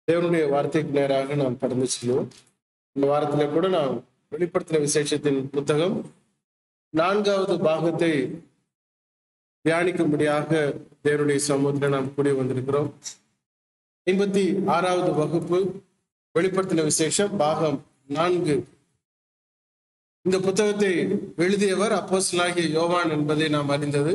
தேவனுடைய வார்த்தைக்கு நேராக நாம் கடந்து செல்வோம் இந்த வாரத்திலே கூட நாம் வெளிப்படுத்தின விசேஷத்தின் புத்தகம் நான்காவது பாகத்தை தியானிக்கும்படியாக தேவனுடைய சமூகத்தில் நாம் கூடி வந்திருக்கிறோம் ஐம்பத்தி ஆறாவது வகுப்பு வெளிப்படுத்தின விசேஷம் பாகம் நான்கு இந்த புத்தகத்தை எழுதியவர் அப்போஸ்தலனாகிய யோவான் என்பதை நாம் அறிந்தது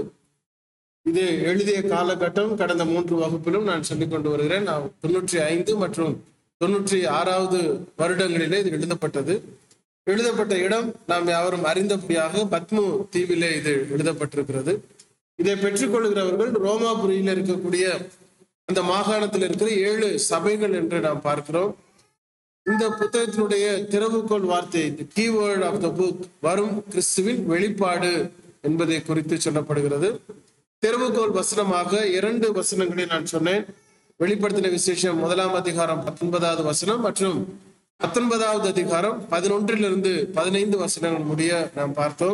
இது எழுதிய காலகட்டம் கடந்த மூன்று வகுப்பிலும் நான் சொல்லிக் கொண்டு வருகிறேன் நான் தொண்ணூற்றி ஐந்து மற்றும் தொண்ணூற்றி ஆறாவது வருடங்களிலே இது எழுதப்பட்டது எழுதப்பட்ட இடம் நாம் யாவரும் அறிந்தபடியாக பத்மு தீவிலே இது எழுதப்பட்டிருக்கிறது இதை பெற்றுக்கொள்கிறவர்கள் ரோமாபுரியில் இருக்கக்கூடிய அந்த மாகாணத்தில் இருக்கிற ஏழு சபைகள் என்று நாம் பார்க்கிறோம் இந்த புத்தகத்தினுடைய திறவுகோள் வார்த்தை கீவேர்ட் ஆஃப் த புக் வரும் கிறிஸ்துவின் வெளிப்பாடு என்பதை குறித்து சொல்லப்படுகிறது திறவுகோள் வசனமாக இரண்டு வசனங்களை நான் சொன்னேன் வெளிப்படுத்தின விசேஷம் முதலாம் அதிகாரம் பத்தொன்பதாவது வசனம் மற்றும் பத்தொன்பதாவது அதிகாரம் பதினொன்றிலிருந்து பதினைந்து வசனங்கள் முடிய நாம் பார்த்தோம்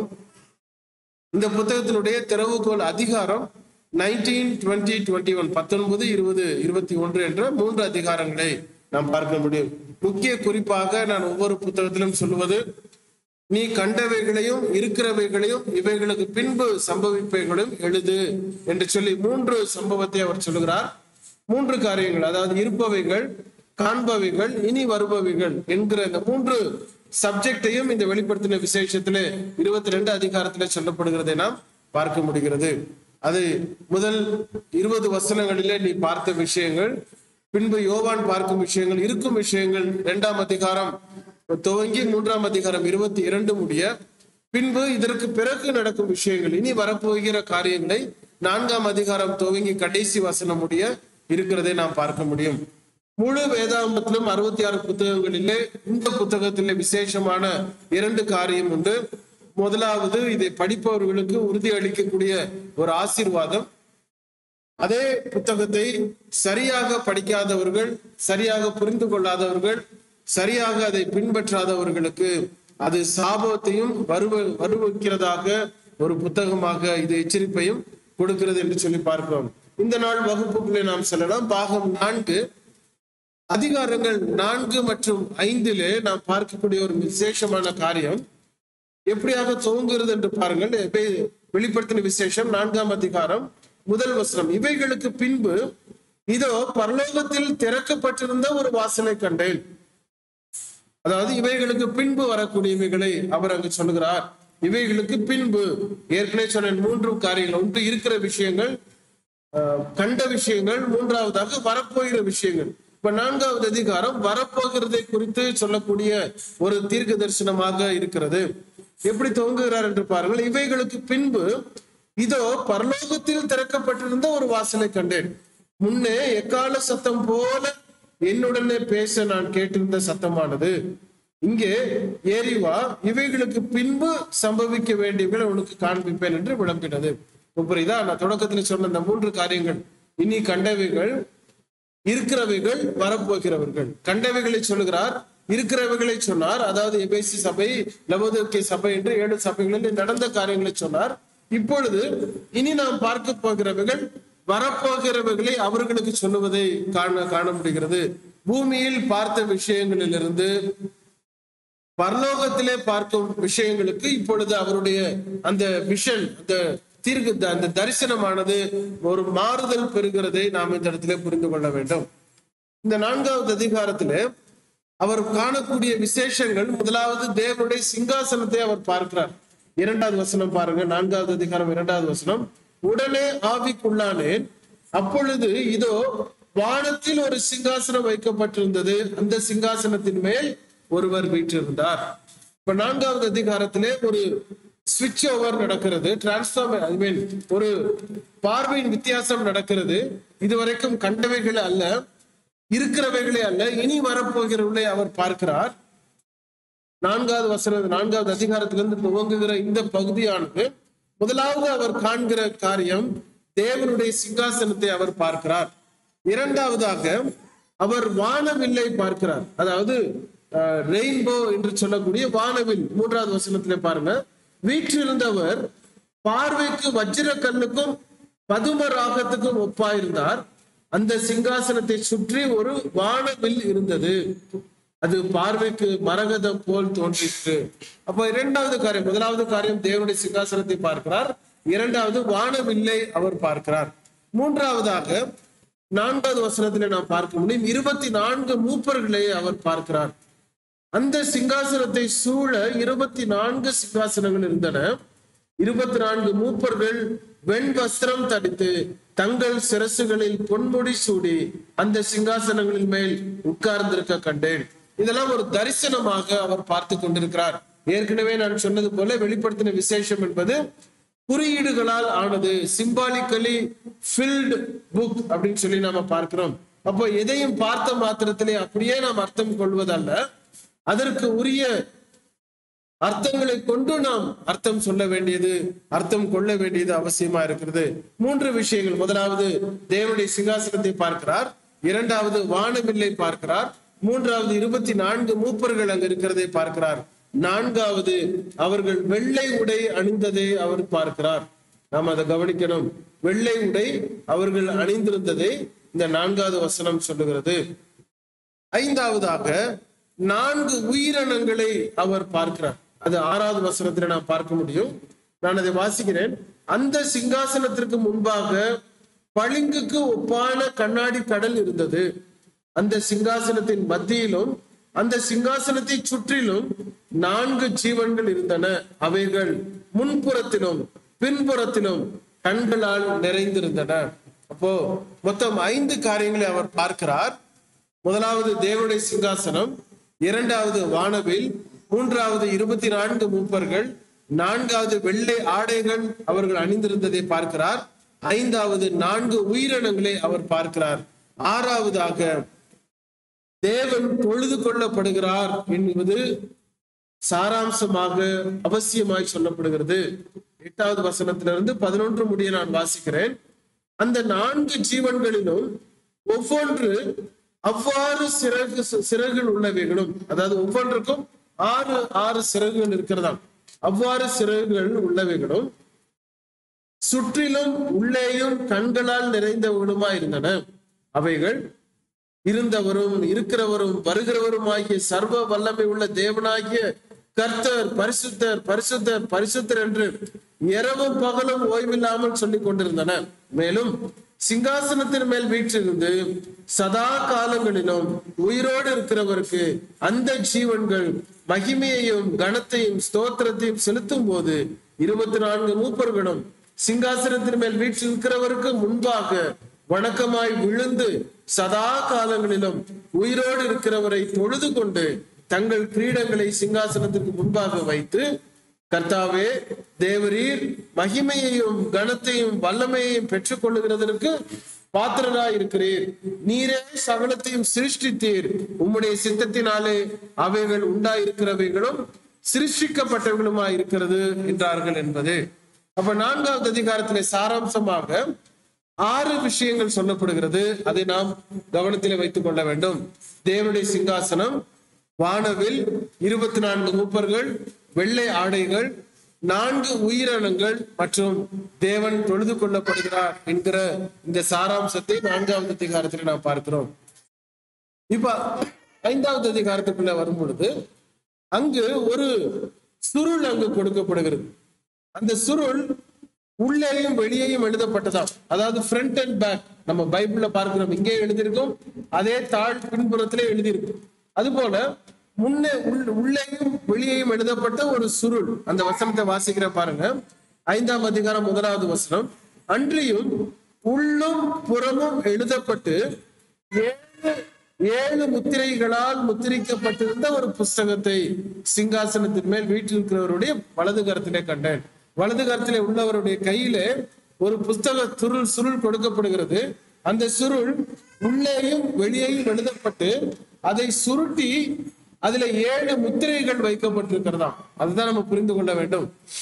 இந்த புத்தகத்தினுடைய திறவுகோள் அதிகாரம் நைன்டீன் டுவெண்ட்டி டுவெண்ட்டி ஒன் பத்தொன்பது இருபது இருபத்தி ஒன்று என்ற மூன்று அதிகாரங்களை நாம் பார்க்க முடியும் முக்கிய குறிப்பாக நான் ஒவ்வொரு புத்தகத்திலும் சொல்லுவது நீ கண்டவைகளையும் இருக்கிறவைகளையும் இவைகளுக்கு பின்பு சம்பவிப்பவைகளையும் எழுது என்று சொல்லி மூன்று சம்பவத்தை அவர் சொல்லுகிறார் மூன்று காரியங்கள் அதாவது இருப்பவைகள் காண்பவைகள் இனி வருபவைகள் என்கிற இந்த மூன்று சப்ஜெக்டையும் இந்த வெளிப்படுத்தின விசேஷத்திலே இருபத்தி ரெண்டு அதிகாரத்திலே சொல்லப்படுகிறதை நாம் பார்க்க முடிகிறது அது முதல் இருபது வசனங்களிலே நீ பார்த்த விஷயங்கள் பின்பு யோவான் பார்க்கும் விஷயங்கள் இருக்கும் விஷயங்கள் இரண்டாம் அதிகாரம் துவங்கி மூன்றாம் அதிகாரம் இருபத்தி இரண்டு முடிய பின்பு இதற்கு பிறகு நடக்கும் விஷயங்கள் இனி வரப்போகிற காரியங்களை நான்காம் அதிகாரம் துவங்கி கடைசி வசனம் முடிய இருக்கிறதை நாம் பார்க்க முடியும் முழு வேதாந்தத்திலும் அறுபத்தி ஆறு புத்தகங்களிலே இந்த புத்தகத்திலே விசேஷமான இரண்டு காரியம் உண்டு முதலாவது இதை படிப்பவர்களுக்கு உறுதி அளிக்கக்கூடிய ஒரு ஆசீர்வாதம் அதே புத்தகத்தை சரியாக படிக்காதவர்கள் சரியாக புரிந்து கொள்ளாதவர்கள் சரியாக அதை பின்பற்றாதவர்களுக்கு அது சாபத்தையும் வருவ வருவிக்கிறதாக ஒரு புத்தகமாக இது எச்சரிப்பையும் கொடுக்கிறது என்று சொல்லி பார்க்கிறோம் இந்த நாள் வகுப்புக்குள்ளே நாம் செல்லலாம் பாகம் நான்கு அதிகாரங்கள் நான்கு மற்றும் ஐந்திலே நாம் பார்க்கக்கூடிய ஒரு விசேஷமான காரியம் எப்படியாக துவங்குகிறது என்று பாருங்கள் எபே- வெளிப்படுத்தின விசேஷம் நான்காம் அதிகாரம் முதல் வசனம் இவைகளுக்கு பின்பு இதோ பரலோகத்தில் திறக்கப்பட்டிருந்த ஒரு வாசலை கண்டேன் அதாவது இவைகளுக்கு பின்பு வரக்கூடியவைகளை அவர் அங்கு சொல்லுகிறார் இவைகளுக்கு பின்பு ஏற்கனவே சொன்ன மூன்று காரியங்கள் ஒன்று இருக்கிற விஷயங்கள் ஆஹ், கண்ட விஷயங்கள் மூன்றாவதாக வரப்போகிற விஷயங்கள் இப்ப நான்காவது அதிகாரம் வரப்போகிறதை குறித்து சொல்லக்கூடிய ஒரு தீர்க்க தரிசனமாக இருக்கிறது எப்படி துவங்குகிறார் என்று பாருங்கள் இவைகளுக்கு பின்பு இதோ பரலோகத்தில் திறக்கப்பட்டிருந்த ஒரு வாசலை கண்டேன் முன்னே எக்கால சத்தம் போல என்னுடனே பேச நான் கேட்டிருந்த சத்தமானது இங்கே ஏறி வா இவைகளுக்கு பின்பு சம்பவிக்க வேண்டியவை உனக்கு காண்பிப்பேன் என்று விளம்பினது இப்ப புரியுதா நான் தொடக்கத்துல சொன்ன இந்த மூன்று காரியங்கள் இனி கண்டவைகள் இருக்கிறவைகள் வரப்போகிறவர்கள் கண்டவைகளை சொல்லுகிறார் இருக்கிறவைகளை சொன்னார் அதாவது எபேசி சபை லவோதோக்கிய சபை என்று ஏழு சபைகளில் நடந்த காரியங்களை சொன்னார் இப்பொழுது இனி நாம் பார்க்க போகிறவைகள் வரப்போகிறவைகளை அவர்களுக்கு சொல்லுவதை காண காண முடிகிறது பூமியில் பார்த்த விஷயங்களிலிருந்து பரலோகத்திலே பார்க்கும் விஷயங்களுக்கு இப்பொழுது அவருடைய அந்த விஷன் அந்த தீர்க்க அந்த தரிசனமானது ஒரு மாறுதல் பெறுகிறதை நாம் இந்த இடத்துல புரிந்து கொள்ள வேண்டும் இந்த நான்காவது அதிகாரத்திலே அவர் காணக்கூடிய விசேஷங்கள் முதலாவது தேவனுடைய சிங்காசனத்தை அவர் பார்க்கிறார் இரண்டாவது வசனம் பாருங்க நான்காவது அதிகாரம் இரண்டாவது வசனம் உடனே ஆவிக்குள்ளானேன் அப்பொழுது இதோ வானத்தில் ஒரு சிங்காசனம் வைக்கப்பட்டிருந்தது அந்த சிங்காசனத்தின் மேல் ஒருவர் வீற்றிருந்தார் இப்ப நான்காவது அதிகாரத்திலே ஒரு ஸ்விட்ச் ஓவர் நடக்கிறது டிரான்ஸ்ஃபார்ம் ஐ மீன் ஒரு பார்வையின் வித்தியாசம் நடக்கிறது இதுவரைக்கும் கண்டவைகள் அல்ல இருக்கிறவைகளே அல்ல இனி வரப்போகிறவர்களை அவர் பார்க்கிறார் நான்காவது வசனம் நான்காவது அதிகாரத்திலிருந்து துவங்குகிற இந்த பகுதியானது முதலாவது அவர் காண்கிற காரியம் தேவனுடைய சிங்காசனத்தை அவர் பார்க்கிறார் இரண்டாவதாக அவர் வானவில்லை பார்க்கிறார் அதாவது ரெயின்போ என்று சொல்லக்கூடிய வானவில் மூன்றாவது வசனத்திலே பாருங்க வீற்றிருந்தவர் பார்வைக்கு வஜ்ர கல்லுக்கும் பதும ராகத்துக்கும் ஒப்பாயிருந்தார் அந்த சிங்காசனத்தை சுற்றி ஒரு வானவில் இருந்தது அது பார்வைக்கு மரகதம் போல் தோன்றிற்று அப்ப இரண்டாவது காரியம் முதலாவது காரியம் தேவனுடைய சிங்காசனத்தை பார்க்கிறார் இரண்டாவது வானவில்லை அவர் பார்க்கிறார் மூன்றாவதாக நான்காவது வசனத்திலே நாம் பார்க்க முடியும் இருபத்தி நான்கு மூப்பர்களை அவர் பார்க்கிறார் அந்த சிங்காசனத்தை சூழ இருபத்தி நான்கு சிங்காசனங்கள் இருந்தன இருபத்தி நான்கு மூப்பர்கள் வெண் வஸ்திரம் தடித்து தங்கள் சிரசுகளில் பொன்முடி சூடி அந்த சிங்காசனங்களின் மேல் உட்கார்ந்திருக்க கண்டேன் இதெல்லாம் ஒரு தரிசனமாக அவர் பார்த்து கொண்டிருக்கிறார் ஏற்கனவே நான் சொன்னது போல வெளிப்படுத்தின விசேஷம் என்பது குறியீடுகளால் ஆனது சிம்பாலிக்கலி ஃபில்டு புக் அப்படின்னு சொல்லி நாம பார்க்கிறோம் அப்போ எதையும் பார்த்த மாத்திரத்திலே அப்படியே நாம் அர்த்தம் கொள்வதல்ல அதற்கு உரிய அர்த்தங்களை கொண்டு நாம் அர்த்தம் சொல்ல வேண்டியது அர்த்தம் கொள்ள வேண்டியது அவசியமா இருக்கிறது மூன்று விஷயங்கள் முதலாவது தேவனுடைய சிங்காசனத்தை பார்க்கிறார் இரண்டாவது வானவில்லை பார்க்கிறார் மூன்றாவது இருபத்தி நான்கு மூப்பர்கள் அங்கு இருக்கிறதை பார்க்கிறார் நான்காவது அவர்கள் வெள்ளை உடை அணிந்ததை அவர் பார்க்கிறார் நாம் அதை கவனிக்கணும் வெள்ளை உடை அவர்கள் அணிந்திருந்ததை இந்த நான்காவது வசனம் சொல்லுகிறது ஐந்தாவதாக நான்கு உயிரினங்களை அவர் பார்க்கிறார் அது ஆறாவது வசனத்துல நான் பார்க்க முடியும் நான் அதை வாசிக்கிறேன் அந்த சிங்காசனத்திற்கு முன்பாக பளிங்குக்கு ஒப்பான கண்ணாடி கடல் இருந்தது அந்த சிங்காசனத்தின் மத்தியிலும் அந்த சிங்காசனத்தை சுற்றிலும் நான்கு ஜீவன்கள் இருந்தன அவைகள் முன்புறத்திலும் பின்புறத்திலும் கண்களால் நிறைந்திருந்தன அப்போ மொத்தம் ஐந்து காரியங்களை அவர் பார்க்கிறார் முதலாவது தேவனுடைய சிங்காசனம் இரண்டாவது வானவில் மூன்றாவது இருபத்தி நான்கு மூப்பர்கள் நான்காவது வெள்ளை ஆடைகள் அவர்கள் அணிந்திருந்ததை பார்க்கிறார் ஐந்தாவது நான்கு உயிரினங்களை அவர் பார்க்கிறார் ஆறாவதாக தேவன் பொழுது கொள்ளப்படுகிறார் என்பது சாராம்சமாக அவசியமாய் சொல்லப்படுகிறது எட்டாவது வசனத்திலிருந்து பதினொன்று முடிய நான் வாசிக்கிறேன் அந்த நான்கு ஜீவன்களிலும் ஒவ்வொன்று அவ்வாறு சிறகு சிறகுகள் உள்ளவைகளும் அதாவது ஒவ்வொன்றுக்கும் ஆறு ஆறு சிறகுகள் இருக்கிறதாம் அவ்வாறு சிறகுகள் உள்ளவைகளும் சுற்றிலும் உள்ளேயும் கண்களால் நிறைந்தவனுமா இருந்தன அவைகள் இருந்தவரும் இருக்கிறவரும் வருகிறவரும் ஆகிய சர்வ வல்லமை உள்ள தேவனாகிய கர்த்தர் பரிசுத்தர் பரிசுத்தர் பரிசுத்தர் என்று இரவும் பகலும் ஓய்வில்லாமல் சொல்லிக் கொண்டிருந்தன மேலும் சிங்காசனத்தின் மேல் வீற்றிருந்து சதா காலங்களிலும் உயிரோடு இருக்கிறவருக்கு அந்த ஜீவன்கள் மகிமையையும் கனத்தையும் ஸ்தோத்திரத்தையும் செலுத்தும் போது இருபத்தி நான்கு மூப்பர்களும் சிங்காசனத்தின் மேல் வீற்றிருக்கிறவருக்கு முன்பாக வணக்கமாய் விழுந்து சதா காலங்களிலும் உயிரோடு இருக்கிறவரை தொழுது கொண்டு தங்கள் கிரீடங்களை சிங்காசனத்திற்கு முன்பாக வைத்து கர்த்தாவே தேவரீர் மகிமையையும் கனத்தையும் வல்லமையையும் பெற்றுக் கொள்ளுகிறதற்கு பாத்திரராய் இருக்கிறீர் நீரே சகலத்தையும் சிருஷ்டித்தீர் உம்முடைய சித்தத்தினாலே அவைகள் உண்டாயிருக்கிறவைகளும் சிருஷ்டிக்கப்பட்டவர்களுமாய் இருக்கிறது என்றார்கள் என்பது அப்ப நான்காவது அதிகாரத்திலே சாராம்சமாக ஆறு விஷயங்கள் சொல்லப்படுகிறது அதை நாம் கவனத்திலே வைத்துக் கொள்ள வேண்டும் தேவனுடைய சிங்காசனம் வானவில் இருபத்தி நான்கு மூப்பர்கள் வெள்ளை ஆடைகள் நான்கு உயிரினங்கள் மற்றும் தேவன் தொழுது கொள்ளப்படுகிறார் என்கிற இந்த சாராம்சத்தை நான்காவது அதிகாரத்தில் நாம் பார்க்கிறோம் இப்ப ஐந்தாவது அதிகாரத்துக்குள்ள வரும் பொழுது அங்கு ஒரு சுருள் அங்கு கொடுக்கப்படுகிறது அந்த சுருள் உள்ளேயும் வெளியேயும் எழுதப்பட்டதாம் அதாவது ஃப்ரண்ட் அண்ட் பேக் நம்ம பைபிள்ல பார்க்கிறோம் இங்கே எழுதியிருக்கோம் அதே தாழ் பின்புறத்திலே எழுதியிருக்கும் அதுபோல முன்னே உள்- உள்ளேயும் வெளியேயும் எழுதப்பட்ட ஒரு சுருள் அந்த வசனத்தை வாசிக்கிற பாருங்க ஐந்தாம் அதிகாரம் முதலாவது வசனம் அன்றியும் உள்ளும் புறமும் எழுதப்பட்டு ஏழு ஏழு முத்திரைகளால் முத்திரிக்கப்பட்டிருந்த ஒரு புஸ்தகத்தை சிங்காசனத்தின் மேல் வீற்றிருக்கிறவருடைய வலது கரத்திலே கண்டேன் வலது கரத்திலே உள்ளவருடைய கையிலே ஒரு புஸ்தக சுருள் சுருள் கொடுக்கப்படுகிறது அந்த சுருள் உள்ளேயும் வெளியேயும் எழுதப்பட்டு அதை சுருட்டி அதுல ஏழு முத்திரைகள் வைக்கப்பட்டிருக்கிறதாம் அதுதான் நம்ம புரிந்து கொள்ள வேண்டும்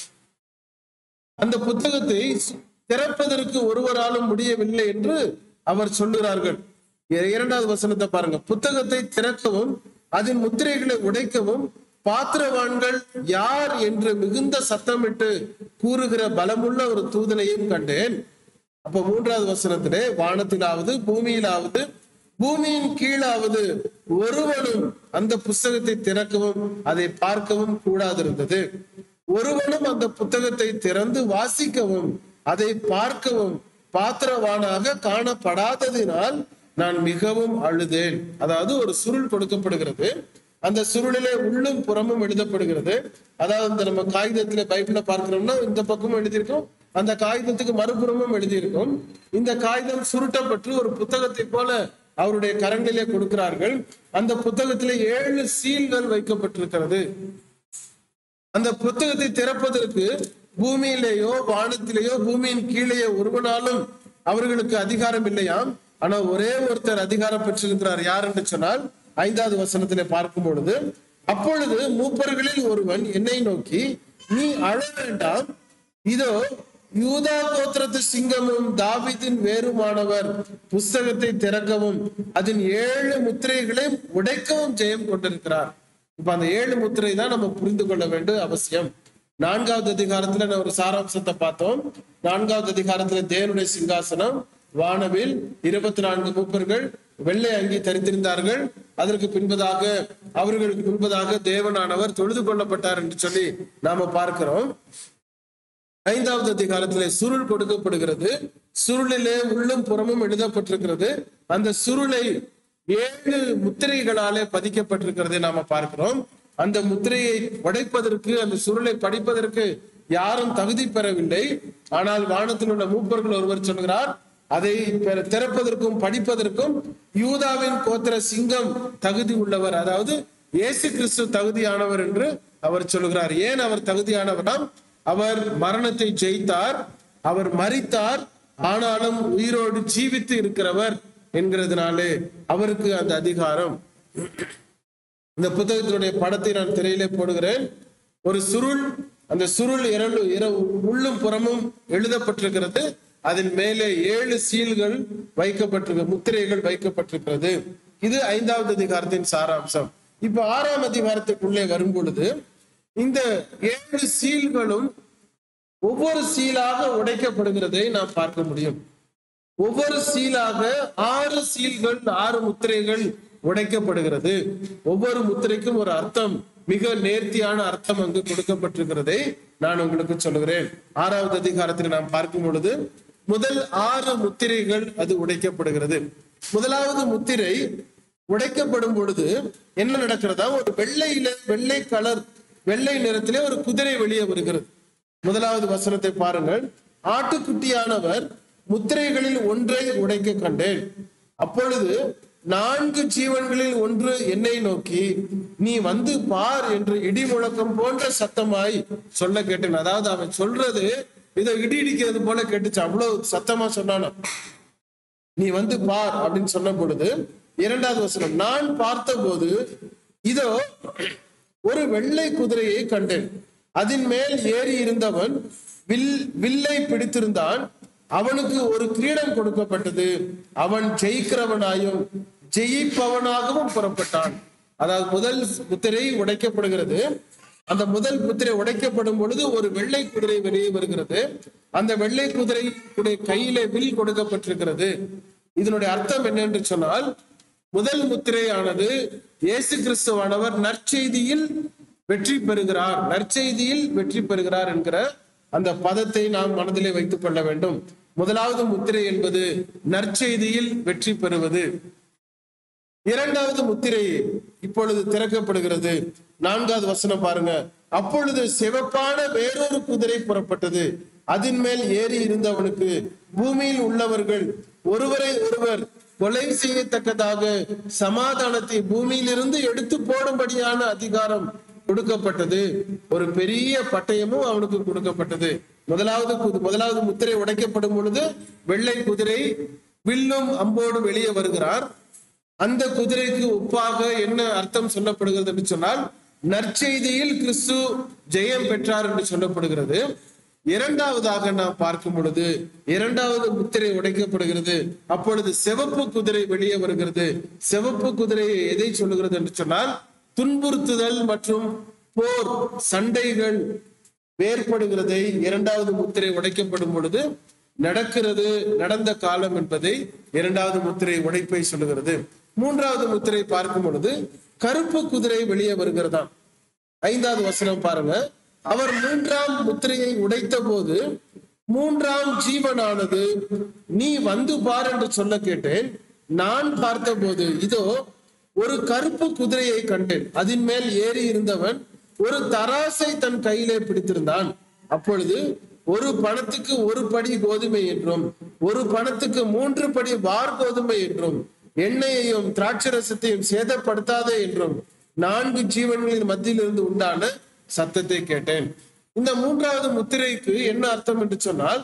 அந்த புத்தகத்தை திறப்பதற்கு ஒருவராலும் முடியவில்லை என்று அவர் சொல்லுகிறார்கள் இ- இரண்டாவது வசனத்தை பாருங்க புத்தகத்தை திறக்கவும் அதன் முத்திரைகளை உடைக்கவும் பாத்திரவான்கள் யார் என்று மிகுந்த சத்தமிட்டு கூறுகிற பலமுள்ள ஒரு தூதனையும் கண்டேன் அப்ப மூன்றாவது வசனத்திலே வானத்திலாவது பூமியிலாவது பூமியின் கீழாவது ஒருவனும் அந்த புஸ்தகத்தை திறக்கவும் அதை பார்க்கவும் கூடாதிருந்தது ஒருவனும் அந்த புத்தகத்தை திறந்து வாசிக்கவும் அதை பார்க்கவும் பாத்திரவானாக காணப்படாததினால் நான் மிகவும் அழுதேன் அதாவது ஒரு சுருள் கொடுக்கப்படுகிறது அந்த சுருளிலே உள்ளும் புறமும் எழுதப்படுகிறது அதாவது இந்த நம்ம காகிதத்துல பைபிள பார்க்கிறோம்னா இந்த பக்கமும் எழுதியிருக்கும் அந்த காகிதத்துக்கு மறுபுறமும் எழுதியிருக்கும் இந்த காகிதம் சுருட்டப்பட்டு ஒரு புத்தகத்தை போல அவருடைய கரங்களிலே கொடுக்கிறார்கள் அந்த புத்தகத்திலே ஏழு சீல்கள் வைக்கப்பட்டிருக்கிறது அந்த புத்தகத்தை திறப்பதற்கு பூமியிலேயோ வானத்திலேயோ பூமியின் கீழேயோ ஒருவனாலும் அவர்களுக்கு அதிகாரம் இல்லையாம் ஆனா ஒரே ஒருத்தர் அதிகாரம் பெற்றிருக்கிறார் யார் என்று சொன்னால் ஐந்தாவது வசனத்திலே பார்க்கும் பொழுது அப்பொழுது மூப்பர்களில் ஒருவன் என்னை நோக்கி நீ அழ வேண்டாம் இதோ யூதா கோத்திரத்து சிங்கமும் தாவீதின் வேறுமானவர் புஸ்தகத்தை திறக்கவும் அதன் ஏழு முத்திரைகளை உடைக்கவும் ஜெயம் கொண்டிருக்கிறார் இப்ப அந்த ஏழு முத்திரை தான் நம்ம புரிந்து கொள்ள வேண்டிய அவசியம் நான்காவது அதிகாரத்துல நான் ஒரு சாராம்சத்தை பார்த்தோம் நான்காவது அதிகாரத்துல தேவனுடைய சிங்காசனம் வானவில் இருபத்தி நான்கு மூப்பர்கள் வெள்ளை அங்கி தரித்திருந்தார்கள் அதற்கு பின்பதாக அவர்களுக்கு முன்பதாக தேவனானவர் தொழுது கொள்ளப்பட்டார் என்று சொல்லி நாம பார்க்கிறோம் ஐந்தாவது அதிகாரத்திலே சுருள் கொடுக்கப்படுகிறது சுருளிலே உள்ளும் புறமும் எழுதப்பட்டிருக்கிறது அந்த சுருளை ஏழு முத்திரைகளாலே பதிக்கப்பட்டிருக்கிறதை நாம பார்க்கிறோம் அந்த முத்திரையை உடைப்பதற்கு அந்த சுருளை படிப்பதற்கு யாரும் தகுதி பெறவில்லை ஆனால் வானத்தில் உள்ள மூப்பர்கள் ஒருவர் சொல்கிறார் அதை பெற- திறப்பதற்கும் படிப்பதற்கும் யூதாவின் கோத்திர சிங்கம் தகுதி உள்ளவர் அதாவது இயேசு கிறிஸ்து தகுதியானவர் என்று அவர் சொல்கிறார் ஏன் அவர் தகுதியானவராம் அவர் மரணத்தை ஜெயித்தார் அவர் மரித்தார் ஆனாலும் உயிரோடு ஜீவித்து இருக்கிறவர் என்கிறதுனாலே அவருக்கு அந்த அதிகாரம் இந்த புத்தகத்தினுடைய படத்தை நான் திரையிலே போடுகிறேன் ஒரு சுருள் அந்த சுருள் இரண்டு இர- உள்ளும் புறமும் எழுதப்பட்டிருக்கிறது அதன் மேலே ஏழு சீல்கள் வைக்கப்பட்டிருக்க முத்திரைகள் வைக்கப்பட்டிருக்கிறது இது ஐந்தாவது அதிகாரத்தின் சாராம்சம் இப்ப ஆறாம் அதிகாரத்துக்குள்ளே வரும் பொழுது இந்த ஏழு சீல்களும் ஒவ்வொரு சீலாக உடைக்கப்படுகிறதை நாம் பார்க்க முடியும் ஒவ்வொரு சீலாக ஆறு சீல்கள் ஆறு முத்திரைகள் உடைக்கப்படுகிறது ஒவ்வொரு முத்திரைக்கும் ஒரு அர்த்தம் மிக நேர்த்தியான அர்த்தம் அங்கு கொடுக்கப்பட்டிருக்கிறதை நான் உங்களுக்கு சொல்லுகிறேன் ஆறாவது அதிகாரத்தில் நாம் பார்க்கும் பொழுது முதல் ஆறு முத்திரைகள் அது உடைக்கப்படுகிறது முதலாவது முத்திரை உடைக்கப்படும் பொழுது என்ன நடக்கிறதா ஒரு வெள்ளையில வெள்ளை கலர் வெள்ளை நிறத்திலே ஒரு குதிரை வெளியே வருகிறது முதலாவது வசனத்தை பாருங்கள் ஆட்டுக்குட்டியானவர் முத்திரைகளில் ஒன்றை உடைக்க கண்டேன் அப்பொழுது நான்கு ஜீவன்களில் ஒன்று என்னை நோக்கி நீ வந்து பார் என்று இடி முழக்கம் போன்ற சத்தமாய் சொல்ல கேட்டேன் அதாவது அவன் சொல்றது இதை இடி இடிக்கிறது போல கேட்டுச்சு அவ்வளவு சத்தமா சொன்னானா நீ வந்து பார் அப்படின்னு சொன்ன பொழுது இரண்டாவது வசனம் நான் பார்த்தபோது இதோ ஒரு வெள்ளை குதிரையை கண்டேன் அதன் மேல் ஏறி இருந்தவன் வில் வில்லை பிடித்திருந்தான் அவனுக்கு ஒரு கிரீடம் கொடுக்கப்பட்டது அவன் ஜெயிக்கிறவனாயும் ஜெயிப்பவனாகவும் புறப்பட்டான் அதாவது முதல் முத்திரை உடைக்கப்படுகிறது அந்த முதல் முத்திரை உடைக்கப்படும் பொழுது ஒரு வெள்ளை குதிரை வெளியே வருகிறது அந்த வெள்ளை குதிரை கையிலே வில் கொடுக்கப்பட்டிருக்கிறது இதனுடைய அர்த்தம் என்ன என்று சொன்னால் முதல் முத்திரையானது இயேசு கிறிஸ்துவானவர் நற்செய்தியில் வெற்றி பெறுகிறார் நற்செய்தியில் வெற்றி பெறுகிறார் என்கிற அந்த பதத்தை நாம் மனதிலே வைத்துக் கொள்ள வேண்டும் முதலாவது முத்திரை என்பது நற்செய்தியில் வெற்றி பெறுவது இரண்டாவது முத்திரை இப்பொழுது திறக்கப்படுகிறது நான்காவது வசனம் பாருங்க அப்பொழுது சிவப்பான வேறொரு குதிரை புறப்பட்டது அதன் மேல் ஏறி இருந்தவனுக்கு பூமியில் உள்ளவர்கள் ஒருவரை ஒருவர் கொலை செய்யத்தக்கதாக சமாதானத்தை பூமியிலிருந்து எடுத்து போடும்படியான அதிகாரம் கொடுக்கப்பட்டது ஒரு பெரிய பட்டயமும் அவனுக்கு கொடுக்கப்பட்டது முதலாவது கு- முதலாவது முத்திரை உடைக்கப்படும் பொழுது வெள்ளை குதிரை வில்லும் அம்போடு வெளியே வருகிறார் அந்த குதிரைக்கு ஒப்பாக என்ன அர்த்தம் சொல்லப்படுகிறது என்று சொன்னால் நற்செய்தியில் கிறிஸ்து ஜெயம் பெற்றார் என்று சொல்லப்படுகிறது இரண்டாவதாக நாம் பார்க்கும் பொழுது இரண்டாவது முத்திரை உடைக்கப்படுகிறது அப்பொழுது சிவப்பு குதிரை வெளியே வருகிறது சிவப்பு குதிரை எதை சொல்லுகிறது என்று சொன்னால் துன்புறுத்துதல் மற்றும் போர் சண்டைகள் வேறுபடுகிறதை இரண்டாவது முத்திரை உடைக்கப்படும் பொழுது நடக்கிறது நடந்த காலம் என்பதை இரண்டாவது முத்திரை உடைப்பை சொல்லுகிறது மூன்றாவது முத்திரை பார்க்கும் பொழுது கருப்பு குதிரை வெளியே வருகிறதாம் ஐந்தாவது வசனம் பாருங்க அவர் மூன்றாம் முத்திரையை உடைத்த போது மூன்றாம் ஜீவனானது நீ வந்து பார் என்று சொல்ல கேட்டேன் நான் பார்த்தபோது இதோ ஒரு கருப்பு குதிரையை கண்டேன் அதன் மேல் ஏறி இருந்தவன் ஒரு தராசை தன் கையிலே பிடித்திருந்தான் அப்பொழுது ஒரு பணத்துக்கு ஒரு படி கோதுமை என்றும் ஒரு பணத்துக்கு மூன்று படி வார் கோதுமை என்றும் எண்ணெயையும் திராட்சரசத்தையும் சேதப்படுத்தாதே என்றும் நான்கு ஜீவன்களின் மத்தியில் இருந்து உண்டான சத்தத்தை கேட்டேன் இந்த மூன்றாவது முத்திரைக்கு என்ன அர்த்தம் என்று சொன்னால்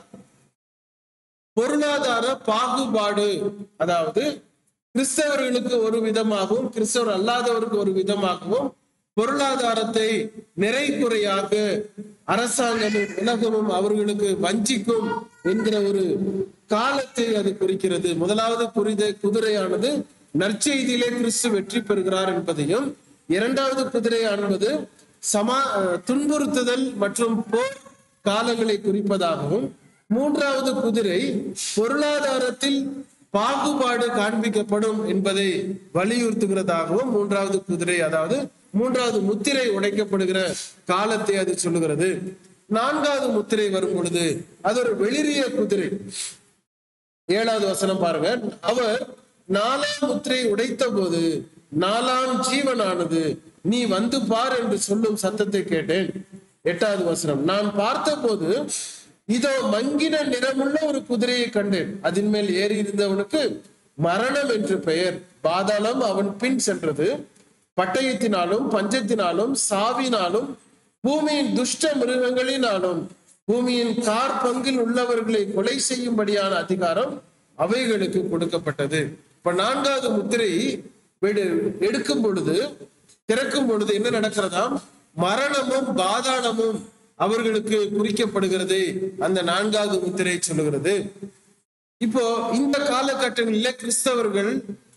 பொருளாதார பாகுபாடு அதாவது கிறிஸ்தவர்களுக்கு ஒரு விதமாகவும் கிறிஸ்தவர் அல்லாதவருக்கு ஒரு விதமாகவும் பொருளாதாரத்தை நிறை குறையாக அரசாங்கமும் உலகமும் அவர்களுக்கு வஞ்சிக்கும் என்கிற ஒரு காலத்தை அது குறிக்கிறது முதலாவது புரித குதிரையானது நற்செய்தியிலே கிறிஸ்து வெற்றி பெறுகிறார் என்பதையும் இரண்டாவது குதிரையானது சமா அஹ், துன்புறுத்துதல் மற்றும் போர் காலங்களை குறிப்பதாகவும் மூன்றாவது குதிரை பொருளாதாரத்தில் பாகுபாடு காண்பிக்கப்படும் என்பதை வலியுறுத்துகிறதாகவும் மூன்றாவது குதிரை அதாவது மூன்றாவது முத்திரை உடைக்கப்படுகிற காலத்தை அது சொல்லுகிறது நான்காவது முத்திரை வரும் பொழுது அது ஒரு வெளிரிய குதிரை ஏழாவது வசனம் பாருங்க அவர் நாலாம் முத்திரை உடைத்த போது நாலாம் ஜீவனானது நீ வந்து பார் என்று சொல்லும் சத்தத்தை கேட்டேன் எட்டாவது வசனம் நான் பார்த்தபோது இதோ மங்கின நிறமுள்ள ஒரு குதிரையை கண்டேன் அதன் மேல் ஏறி இருந்தவனுக்கு மரணம் என்று பெயர் பாதாளம் அவன் பின் சென்றது பட்டயத்தினாலும் பஞ்சத்தினாலும் சாவினாலும் பூமியின் துஷ்ட மிருகங்களினாலும் பூமியின் கார் பங்கில் உள்ளவர்களை கொலை செய்யும்படியான அதிகாரம் அவைகளுக்கு கொடுக்கப்பட்டது இப்ப நான்காவது முத்திரை வெடு- எடுக்கும் பொழுது திறக்கும் பொழுது என்ன நடக்கிறதாம் மரணமும் பாதாளமும் அவர்களுக்கு குறிக்கப்படுகிறது அந்த நான்காவது முத்திரை சொல்லுகிறது இப்போ இந்த காலகட்டங்களில கிறிஸ்தவர்கள்